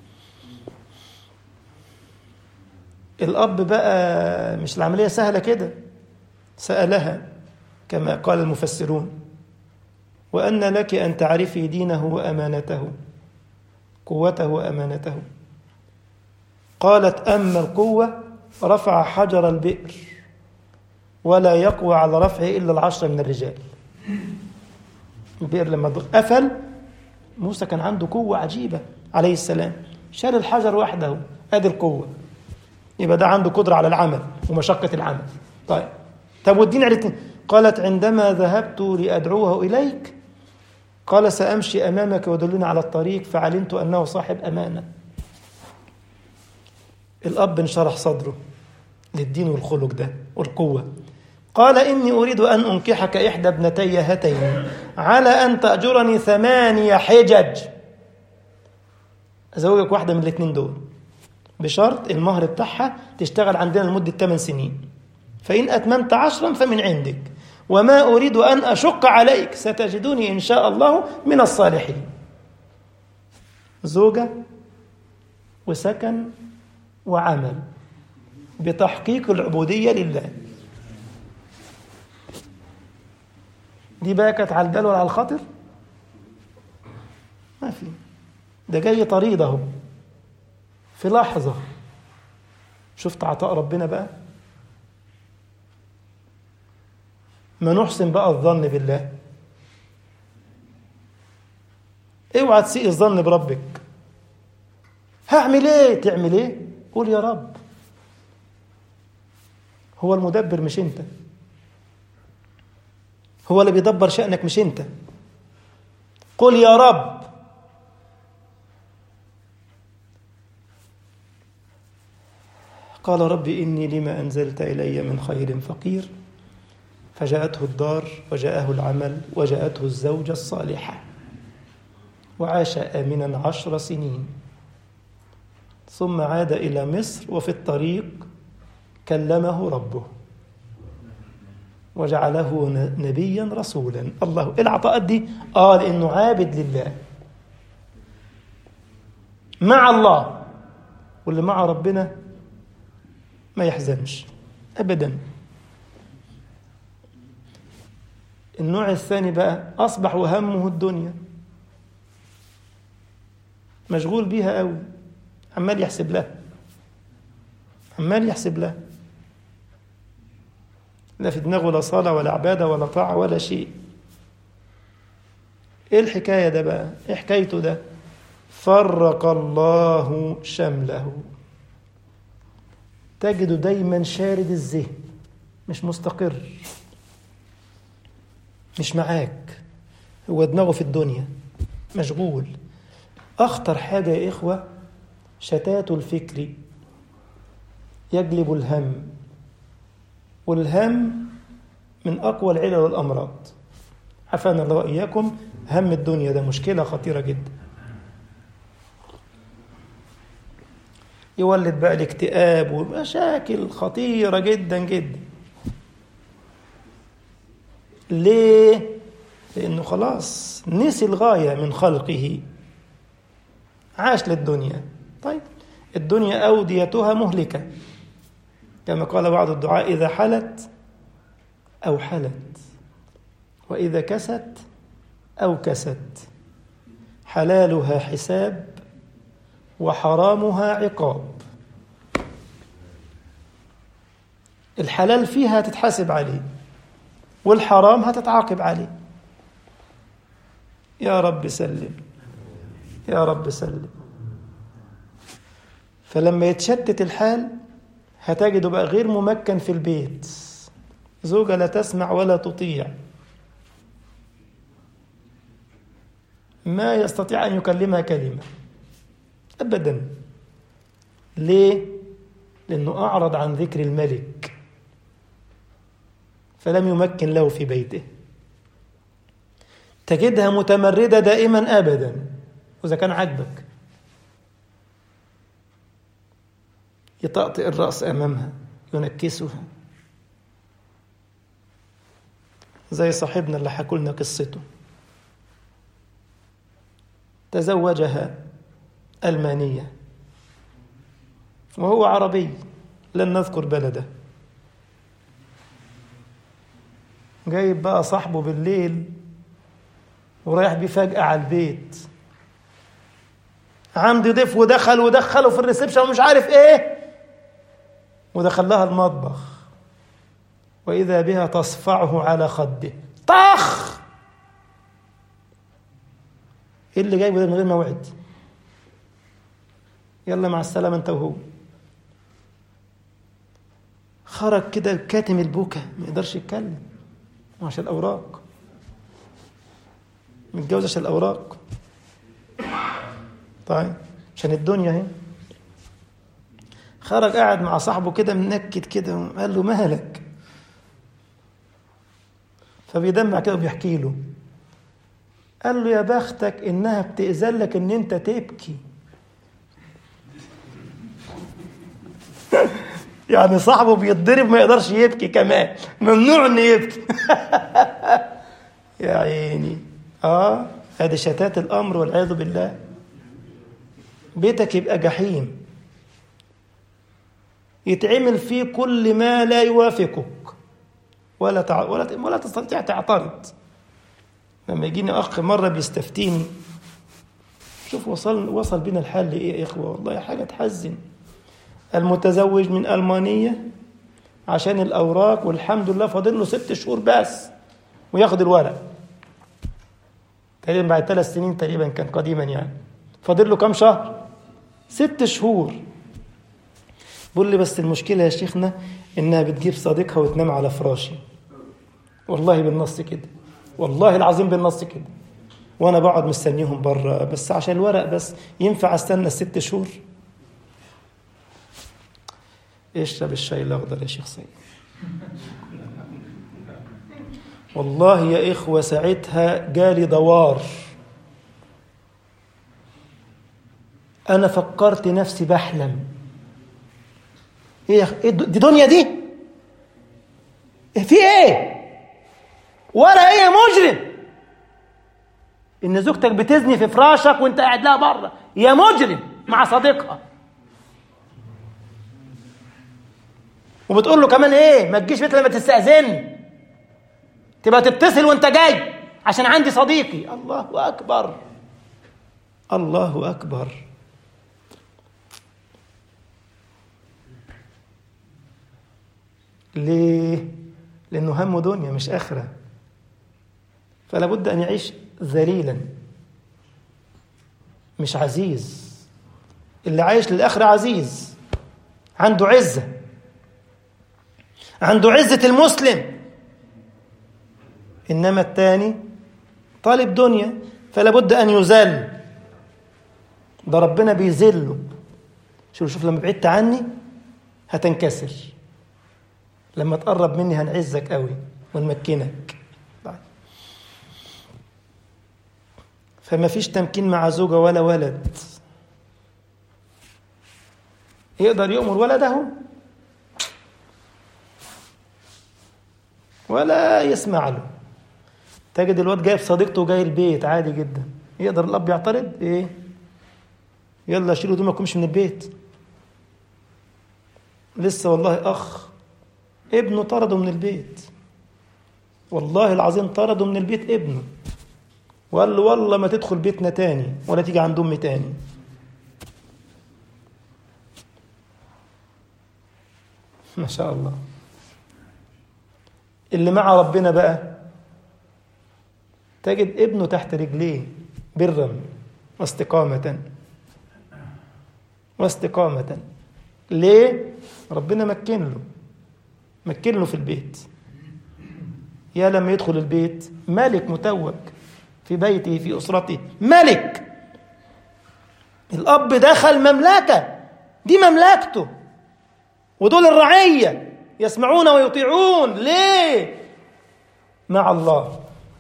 الأب بقى مش العملية سهلة كده سألها كما قال المفسرون وأن لك أن تعرفي دينه وأمانته قوته وأمانته قالت أما القوة رفع حجر البئر ولا يقوى على رفعه إلا العشرة من الرجال البئر لما قفل موسى كان عنده قوة عجيبة عليه السلام شال الحجر وحده أدي القوة يبقى ده عنده قدرة على العمل ومشقة العمل طيب طب والدين على الاثنين قالت عندما ذهبت لأدعوه إليك قال سأمشي أمامك ودلني على الطريق فعلمت أنه صاحب أمانة الأب انشرح صدره للدين والخلق ده والقوة قال إني أريد أن أنكحك إحدى ابنتي هاتين على أن تأجرني ثمانية حجج أزوجك واحدة من الاثنين دول بشرط المهر بتاعها تشتغل عندنا لمدة 8 سنين فإن أتممت عشرا فمن عندك وما أريد أن أشق عليك ستجدني إن شاء الله من الصالحين زوجة وسكن وعمل بتحقيق العبودية لله دي بقى كانت على البال ولا على الخاطر ما في ده جاي طريد اهو في لحظة شفت عطاء ربنا بقى ما نحسن بقى الظن بالله اوعى تسيء الظن بربك هعمل ايه تعمل ايه قول يا رب هو المدبر مش انت هو اللي بيدبر شأنك مش انت قل يا رب قال رب إني لما أنزلت إلي من خير فقير فجاءته الدار وجاءه العمل وجاءته الزوجة الصالحة وعاش آمنا عشر سنين ثم عاد إلى مصر وفي الطريق كلمه ربه وجعله نبيا رسولا الله ايه العطاءات دي اه لانه عابد لله مع الله واللي مع ربنا ما يحزنش ابدا النوع الثاني بقى اصبح وهمه الدنيا مشغول بيها قوي عمال يحسب لها عمال يحسب لها لا في دماغه لا صلاة ولا عبادة ولا طاعة ولا شيء ايه الحكاية ده بقى ايه حكايته ده فرق الله شمله تجده دايما شارد الذهن مش مستقر مش معاك هو دماغه في الدنيا مشغول أخطر حاجة يا إخوة شتات الفكر يجلب الهم والهم من أقوى العلل والأمراض عفانا الله وإياكم هم الدنيا ده مشكلة خطيرة جدا يولد بقى الاكتئاب ومشاكل خطيرة جدا جدا ليه؟ لأنه خلاص نسي الغاية من خلقه عاش للدنيا طيب الدنيا أوديتها مهلكة كما قال بعض الدعاء إذا حلت أو حلت وإذا كست أو كست حلالها حساب وحرامها عقاب الحلال فيها تتحاسب عليه والحرام هتتعاقب عليه يا رب سلم يا رب سلم فلما يتشتت الحال هتجده بقى غير ممكن في البيت زوجة لا تسمع ولا تطيع ما يستطيع أن يكلمها كلمة أبدا ليه؟ لأنه أعرض عن ذكر الملك فلم يمكن له في بيته تجدها متمردة دائما أبدا وإذا كان عاجبك يطأطئ الرأس أمامها ينكسها زي صاحبنا اللي حكوا لنا قصته تزوجها ألمانية وهو عربي لن نذكر بلده جايب بقى صاحبه بالليل ورايح بيه فجأة على البيت عندي ضيف ودخل ودخله في الريسبشن ومش عارف ايه ودخل لها المطبخ وإذا بها تصفعه على خده طخ ايه اللي جايبه ده من غير موعد يلا مع السلامة انت وهو خرج كده كاتم البكا ما يقدرش يتكلم عشان الأوراق متجوز عشان الأوراق طيب عشان الدنيا اهي خرج قاعد مع صاحبه كده منكد كده قال له مالك فبيدمع كده وبيحكي له قال له يا بختك انها بتأذن لك ان انت تبكي يعني صاحبه بيتضرب ما يقدرش يبكي كمان ممنوع انه يبكي يا عيني اه هذه شتات الامر والعياذ بالله بيتك يبقى جحيم يتعمل فيه كل ما لا يوافقك ولا تع... ولا ولا تستطيع تعترض لما يجيني اخ مره بيستفتيني شوف وصل وصل بينا الحال لايه يا اخوه والله حاجه تحزن المتزوج من المانيه عشان الاوراق والحمد لله فاضل له ست شهور بس وياخد الورق تقريبا بعد ثلاث سنين تقريبا كان قديما يعني فاضل له كام شهر ست شهور بقول لي بس المشكله يا شيخنا انها بتجيب صديقها وتنام على فراشي والله بالنص كده والله العظيم بالنص كده وانا بقعد مستنيهم بره بس عشان الورق بس ينفع استنى الست شهور اشرب الشاي الاخضر يا شيخ سيد والله يا اخوه ساعتها جالي دوار انا فكرت نفسي بحلم ايه إيه دي دنيا دي في ايه ولا ايه يا مجرم ان زوجتك بتزني في فراشك وانت قاعد لها بره يا مجرم مع صديقها وبتقول له كمان ايه ما تجيش بيت لما تستأذني تبقى تتصل وانت جاي عشان عندي صديقي الله اكبر الله اكبر ليه لانه همه دنيا مش اخره فلا بد ان يعيش ذليلا مش عزيز اللي عايش للاخره عزيز عنده عزه عنده عزه المسلم انما الثاني طالب دنيا فلا بد ان يذل ده ربنا بيذله شوف شوف لما بعدت عني هتنكسر لما تقرب مني هنعزك قوي ونمكنك فما فيش تمكين مع زوجة ولا ولد يقدر يأمر ولده ولا يسمع له تجد الواد جايب صديقته وجاي البيت عادي جدا يقدر الأب يعترض إيه يلا شيلوا هدومك وامشي من البيت لسه والله أخ ابنه طرده من البيت والله العظيم طرده من البيت ابنه وقال له والله ما تدخل بيتنا تاني ولا تيجي عند امي تاني ما شاء الله اللي مع ربنا بقى تجد ابنه تحت رجليه برا واستقامة واستقامة ليه؟ ربنا مكن له مكن له في البيت يا لما يدخل البيت ملك متوج في بيته في أسرته ملك الأب دخل مملكة دي مملكته ودول الرعية يسمعون ويطيعون ليه؟ مع الله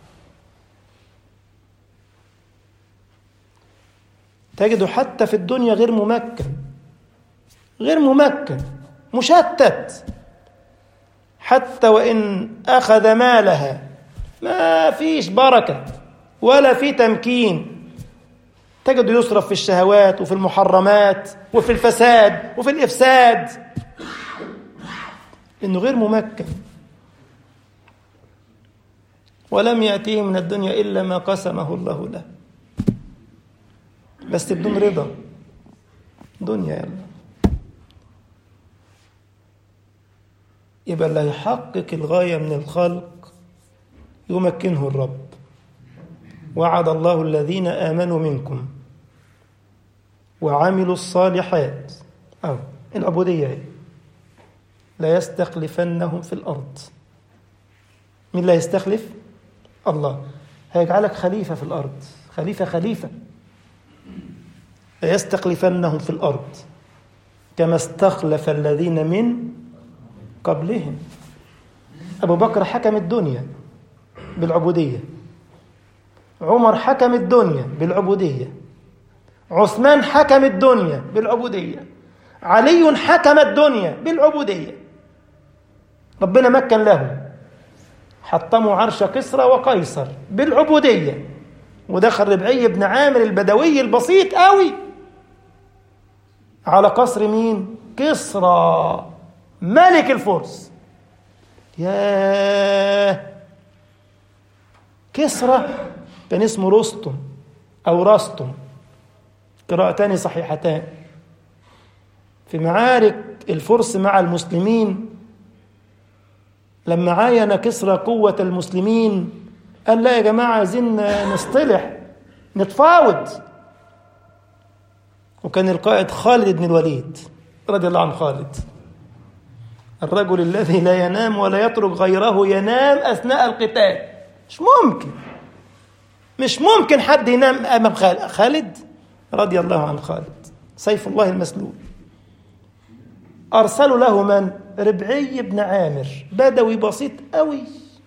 تجده حتى في الدنيا غير ممكن غير ممكن مشتت حتى وإن أخذ مالها ما فيش بركة ولا في تمكين تجده يصرف في الشهوات وفي المحرمات وفي الفساد وفي الإفساد إنه غير ممكن ولم يأتيه من الدنيا إلا ما قسمه الله له بس بدون رضا دنيا يلا يبقى اللي يحقق الغاية من الخلق يمكنه الرب وعد الله الذين آمنوا منكم وعملوا الصالحات أو العبودية هي لا يستخلفنهم في الأرض مين لا يستخلف؟ الله هيجعلك خليفة في الأرض خليفة خليفة لا يستخلفنهم في الأرض كما استخلف الذين من قبلهم أبو بكر حكم الدنيا بالعبودية عمر حكم الدنيا بالعبودية عثمان حكم الدنيا بالعبودية علي حكم الدنيا بالعبودية ربنا مكن له حطموا عرش كسرى وقيصر بالعبودية ودخل ربعي بن عامر البدوي البسيط قوي على قصر مين كسرى ملك الفرس ياه كسرى كان اسمه رستم أو رستم قراءتان صحيحتان في معارك الفرس مع المسلمين لما عاين كسرى قوة المسلمين قال لا يا جماعة عايزين نصطلح نتفاوض وكان القائد خالد بن الوليد رضي الله عن خالد الرجل الذي لا ينام ولا يترك غيره ينام أثناء القتال مش ممكن مش ممكن حد ينام أمام خالد خالد رضي الله عن خالد سيف الله المسلول أرسلوا له من؟ ربعي بن عامر بدوي بسيط قوي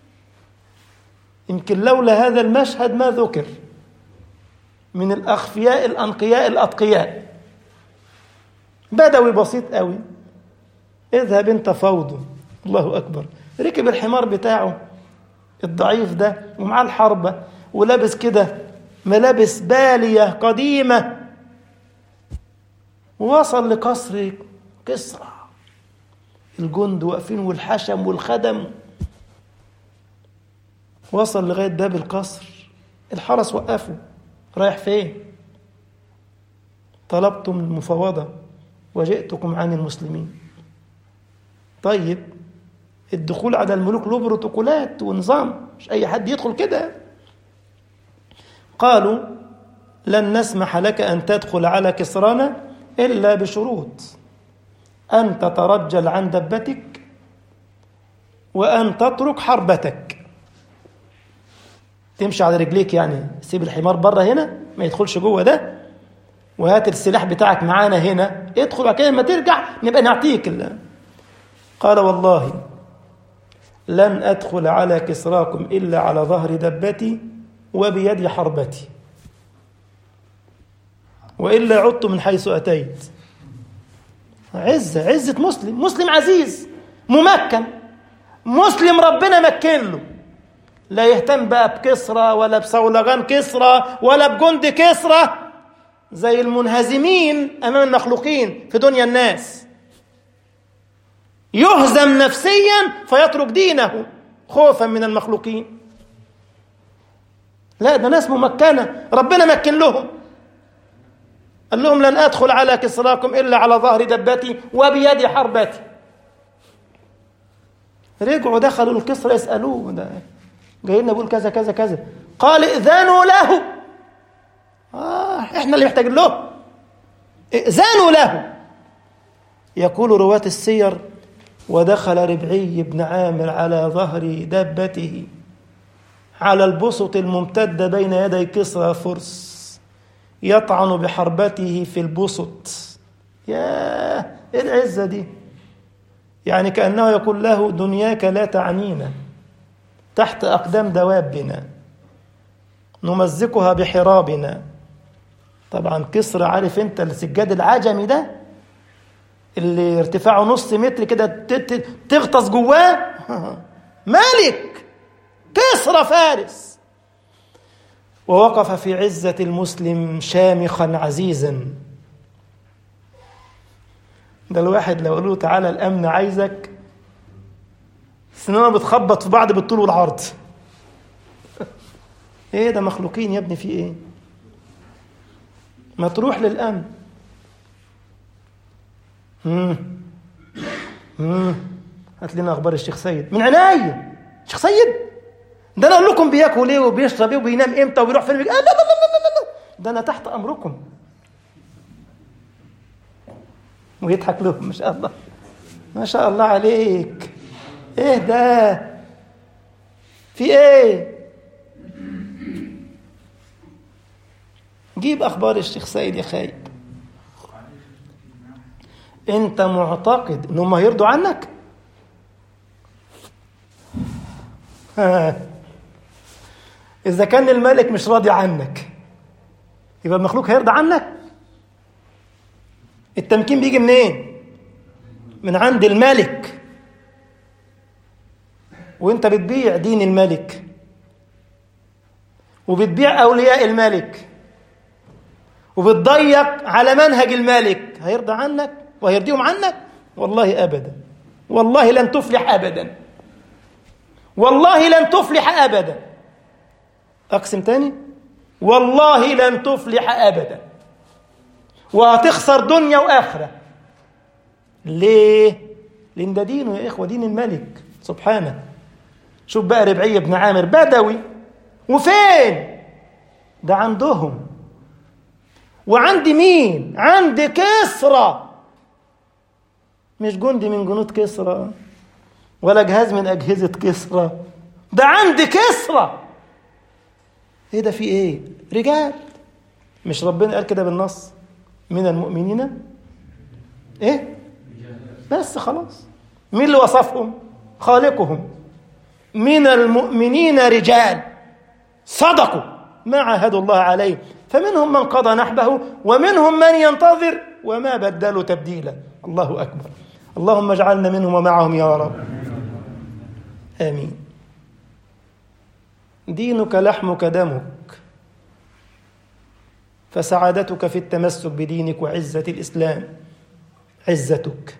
يمكن لولا هذا المشهد ما ذكر من الأخفياء الأنقياء الأتقياء بدوي بسيط قوي اذهب انت فوضه الله أكبر ركب الحمار بتاعه الضعيف ده ومعاه الحربة ولابس كده ملابس بالية قديمة ووصل لقصر كسرى الجند واقفين والحشم والخدم وصل لغاية باب القصر الحرس وقفوا رايح فين طلبتم المفاوضة وجئتكم عن المسلمين طيب الدخول على الملوك له بروتوكولات ونظام مش أي حد يدخل كده قالوا لن نسمح لك أن تدخل على كسرانا إلا بشروط أن تترجل عن دبتك وأن تترك حربتك تمشي على رجليك يعني سيب الحمار بره هنا ما يدخلش جوه ده وهات السلاح بتاعك معانا هنا ادخل بعد كده لما ترجع نبقى نعطيك الله قال والله لن أدخل على كسراكم إلا على ظهر دبتي وبيد حربتي وإلا عدت من حيث أتيت عزة عزة مسلم مسلم عزيز ممكن مسلم ربنا مكن له لا يهتم بقى بكسرى ولا بصولجان كسرى ولا بجند كسرى زي المنهزمين أمام المخلوقين في دنيا الناس يهزم نفسيا فيترك دينه خوفا من المخلوقين لا ده ناس ممكنة ربنا مكن لهم قال لهم لن أدخل على كسراكم إلا على ظهر دبتي وبيد حربتي رجعوا دخلوا الكسرى يسألوه ده جاي لنا بيقول كذا كذا كذا قال ائذنوا له آه احنا اللي محتاجين له ائذنوا له يقول رواة السير ودخل ربعي بن عامر على ظهر دابته على البسط الممتدة بين يدي كسرى فرس يطعن بحربته في البسط يا ايه العزة دي يعني كأنه يقول له دنياك لا تعنينا تحت أقدام دوابنا نمزقها بحرابنا طبعا كسرى عارف انت السجاد العجمي ده اللي ارتفاعه نص متر كده تغطس جواه ملك كسرى فارس ووقف في عزة المسلم شامخا عزيزا ده الواحد لو قالوا تعالى الأمن عايزك سننا بتخبط في بعض بالطول والعرض ايه ده مخلوقين يا ابني في ايه ما تروح للأمن مم. مم. هات لنا اخبار الشيخ سيد من عناية الشيخ سيد ده انا اقول لكم بياكل ايه وبيشرب ايه وبينام امتى وبيروح فين آه لا لا لا لا لا ده انا تحت امركم ويضحك لهم ما شاء الله ما شاء الله عليك ايه ده في ايه جيب اخبار الشيخ سيد يا خايب انت معتقد انهم هيرضوا عنك اذا كان الملك مش راضي عنك يبقى المخلوق هيرضى عنك التمكين بيجي منين من عند الملك وانت بتبيع دين الملك وبتبيع اولياء الملك وبتضيق على منهج الملك هيرضى عنك وهيرضيهم عنك والله ابدا والله لن تفلح ابدا والله لن تفلح ابدا اقسم تاني والله لن تفلح ابدا وهتخسر دنيا واخره ليه لان ده دينه يا اخوه دين الملك سبحانه شوف بقى ربعي بن عامر بدوي وفين ده عندهم وعند مين عند كسرى مش جندي من جنود كسرى ولا جهاز من اجهزه كسرى ده عند كسرى ايه ده في ايه رجال مش ربنا قال كده بالنص من المؤمنين ايه بس خلاص مين اللي وصفهم خالقهم من المؤمنين رجال صدقوا ما عاهدوا الله عليه فمنهم من قضى نحبه ومنهم من ينتظر وما بدلوا تبديلا الله اكبر اللهم اجعلنا منهم ومعهم يا رب امين دينك لحمك دمك فسعادتك في التمسك بدينك وعزه الاسلام عزتك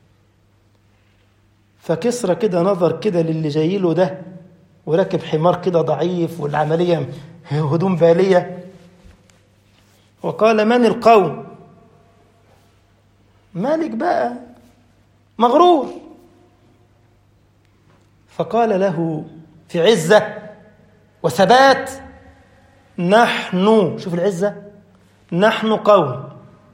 فكسرى كده نظر كده للي جاي له ده وراكب حمار كده ضعيف والعمليه هدوم باليه وقال من القوم مالك بقى مغرور فقال له في عزة وثبات نحن شوف العزة نحن قوم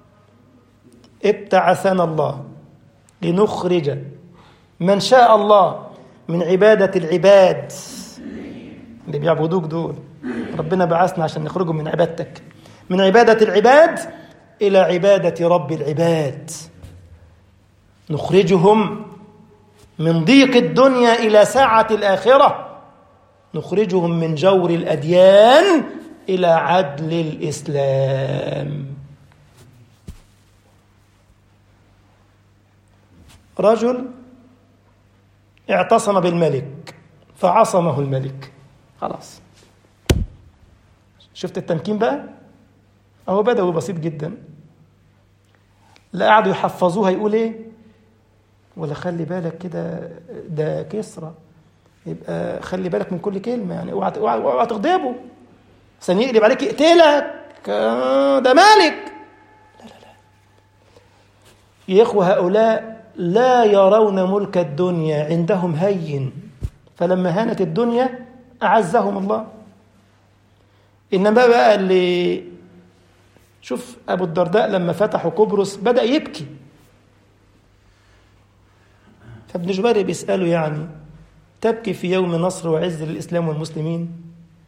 ابتعثنا الله لنخرج من شاء الله من عبادة العباد اللي بيعبدوك دول ربنا بعثنا عشان نخرجهم من عبادتك من عبادة العباد إلى عبادة رب العباد نخرجهم من ضيق الدنيا إلى ساعة الآخرة نخرجهم من جور الأديان إلى عدل الإسلام رجل اعتصم بالملك فعصمه الملك خلاص شفت التمكين بقى اهو بدوي بسيط جدا لا قعدوا يحفظوها يقول ايه ولا خلي بالك كده ده كسرى يبقى خلي بالك من كل كلمه يعني اوعى اوعى اوعى تغضبه عشان يقلب عليك يقتلك ده مالك لا لا لا يا اخوه هؤلاء لا يرون ملك الدنيا عندهم هين فلما هانت الدنيا اعزهم الله إنما بقى اللي شوف أبو الدرداء لما فتحوا قبرص بدأ يبكي فابن جبير بيسأله يعني تبكي في يوم نصر وعز للإسلام والمسلمين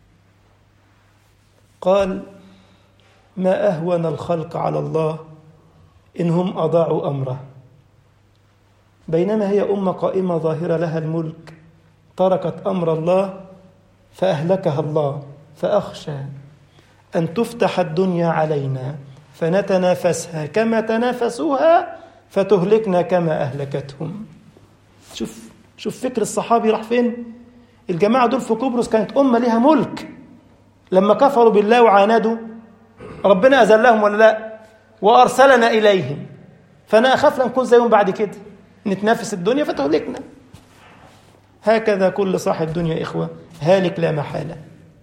قال ما أهون الخلق على الله إن هم أضاعوا أمره بينما هي أمة قائمة ظاهرة لها الملك تركت أمر الله فأهلكها الله فأخشى أن تفتح الدنيا علينا فنتنافسها كما تنافسوها فتهلكنا كما أهلكتهم شوف شوف فكر الصحابي راح فين الجماعة دول في قبرص كانت أمة لها ملك لما كفروا بالله وعاندوا ربنا أذلهم ولا لا وأرسلنا إليهم فأنا أخاف لا نكون زيهم بعد كده نتنافس الدنيا فتهلكنا هكذا كل صاحب دنيا إخوة هالك لا محالة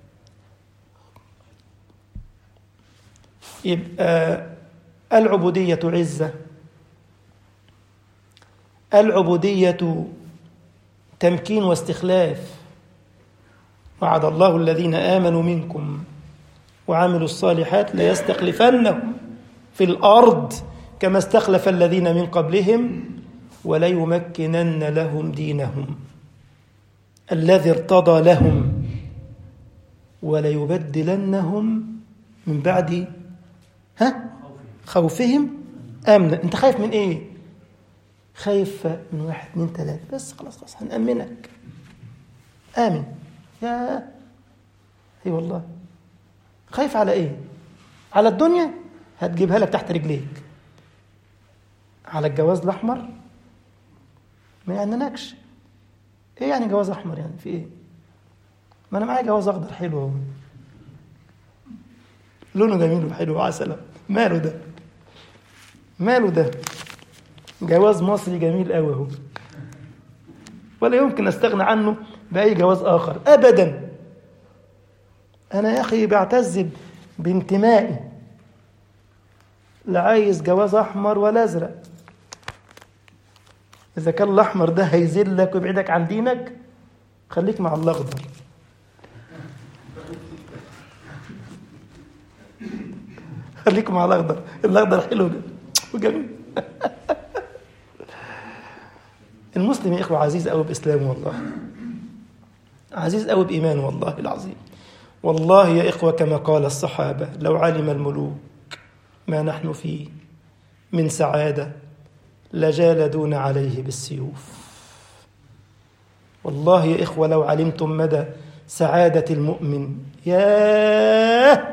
يبقى العبودية عزة العبودية تمكين واستخلاف وعد الله الذين آمنوا منكم وعملوا الصالحات ليستخلفنهم في الأرض كما استخلف الذين من قبلهم وليمكنن لهم دينهم الذي ارتضى لهم وليبدلنهم من بعد ها خوفهم امنا انت خايف من ايه خايف من واحد اثنين ثلاثه بس خلاص خلاص هنامنك امن يا اي والله خايف على ايه على الدنيا هتجيبها لك تحت رجليك على الجواز الاحمر ما يعننكش ايه يعني جواز احمر يعني في ايه ما انا معايا جواز اخضر حلو اهو لونه جميل وحلو وعسل ماله ده ماله ده جواز مصري جميل قوي اهو ولا يمكن استغنى عنه باي جواز اخر ابدا انا يا اخي بعتز بانتمائي لا عايز جواز احمر ولا ازرق اذا كان الاحمر ده هيذلك ويبعدك عن دينك خليك مع الاخضر خليكم مع الاخضر الاخضر حلو وجميل المسلم يا اخوه عزيز قوي باسلامه والله عزيز قوي بايمانه والله العظيم والله يا اخوه كما قال الصحابه لو علم الملوك ما نحن فيه من سعاده لجالدون عليه بالسيوف والله يا اخوه لو علمتم مدى سعاده المؤمن ياه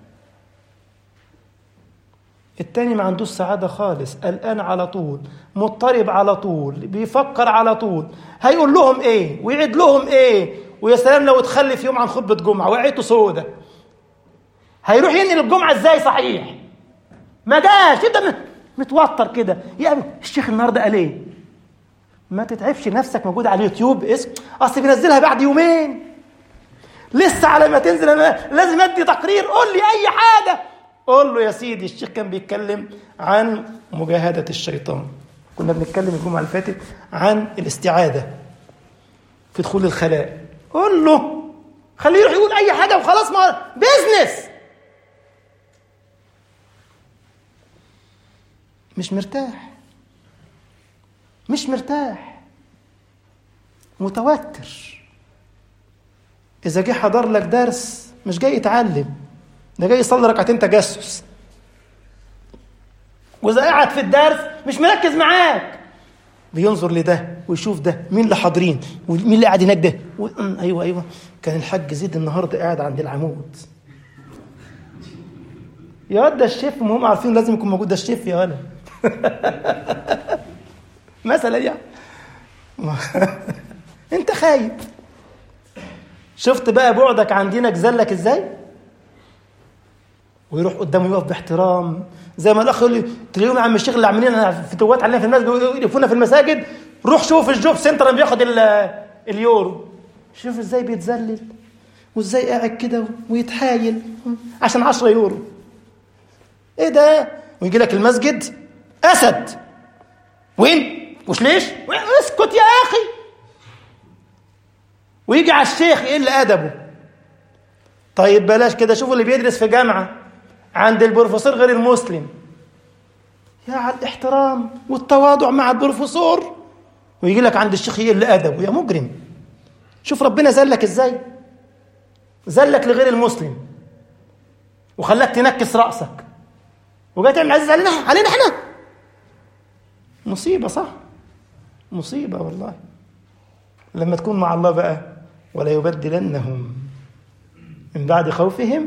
التاني ما عندوش سعادة خالص قلقان على طول مضطرب على طول بيفكر على طول هيقول لهم ايه ويعد لهم ايه ويا سلام لو اتخلف يوم عن خطبة جمعة وقعته سودة هيروح ينقل الجمعة ازاي صحيح ما جاش انت متوتر كده يا الشيخ النهارده قال ايه ما تتعبش نفسك موجود على اليوتيوب اسم اصل بينزلها بعد يومين لسه على ما تنزل أنا لازم ادي تقرير قول لي اي حاجه قول له يا سيدي الشيخ كان بيتكلم عن مجاهدة الشيطان كنا بنتكلم الجمعة اللي فاتت عن الاستعاذة في دخول الخلاء قول له خليه يروح يقول أي حاجة وخلاص ما بيزنس مش مرتاح مش مرتاح متوتر إذا جه حضر لك درس مش جاي يتعلم ده جاي يصلي ركعتين تجسس واذا قاعد في الدرس مش مركز معاك بينظر لده ويشوف ده مين اللي حاضرين ومين اللي قاعد هناك ده و... ايوه ايوه كان الحاج زيد النهارده قاعد عند العمود يا واد ده الشيف ما هم عارفين لازم يكون موجود ده الشيف يا ولا مثلا يعني انت خايف شفت بقى بعدك عن دينك زلك ازاي ويروح قدامه يقف باحترام زي ما الاخ يقول لي تلاقيهم يا عم الشيخ اللي عاملين فتوات علينا في المسجد يقفونا في المساجد روح شوف الجوب سنتر اللي بياخد اليورو شوف ازاي بيتذلل وازاي قاعد كده ويتحايل عشان 10 يورو ايه ده ويجي لك المسجد اسد وين وش ليش اسكت يا اخي ويجي على الشيخ يقل ادبه طيب بلاش كده شوفوا اللي بيدرس في جامعة عند البروفيسور غير المسلم يا على الاحترام والتواضع مع البروفيسور ويجي لك عند الشيخ يقل أدبه يا مجرم شوف ربنا زلك ازاي زلك لغير المسلم وخلاك تنكس رأسك وجاي تعمل عزيز علينا علينا احنا مصيبة صح مصيبة والله لما تكون مع الله بقى ولا يبدلنهم من بعد خوفهم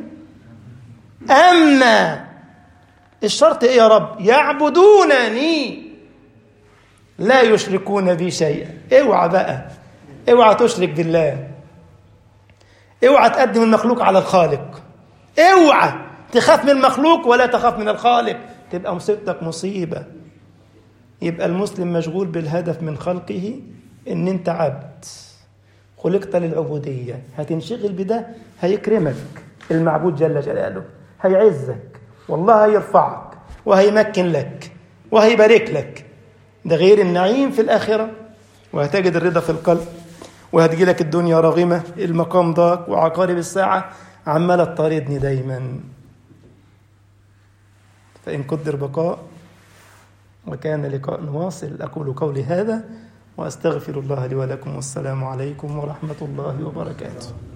أمنا الشرط إيه يا رب يعبدونني لا يشركون بي شيئا اوعى بقى اوعى تشرك بالله اوعى تقدم المخلوق على الخالق اوعى تخاف من المخلوق ولا تخاف من الخالق تبقى مصيبتك مصيبة يبقى المسلم مشغول بالهدف من خلقه ان انت عبد خلقت للعبودية هتنشغل بده هيكرمك المعبود جل جلاله هيعزك والله هيرفعك وهيمكن لك وهيبارك لك ده غير النعيم في الآخرة وهتجد الرضا في القلب وهتجي لك الدنيا راغمة المقام ضاق وعقارب الساعة عمالة تطاردني دايما فإن قدر بقاء وكان لقاء واصل أقول قولي هذا وأستغفر الله لي ولكم والسلام عليكم ورحمة الله وبركاته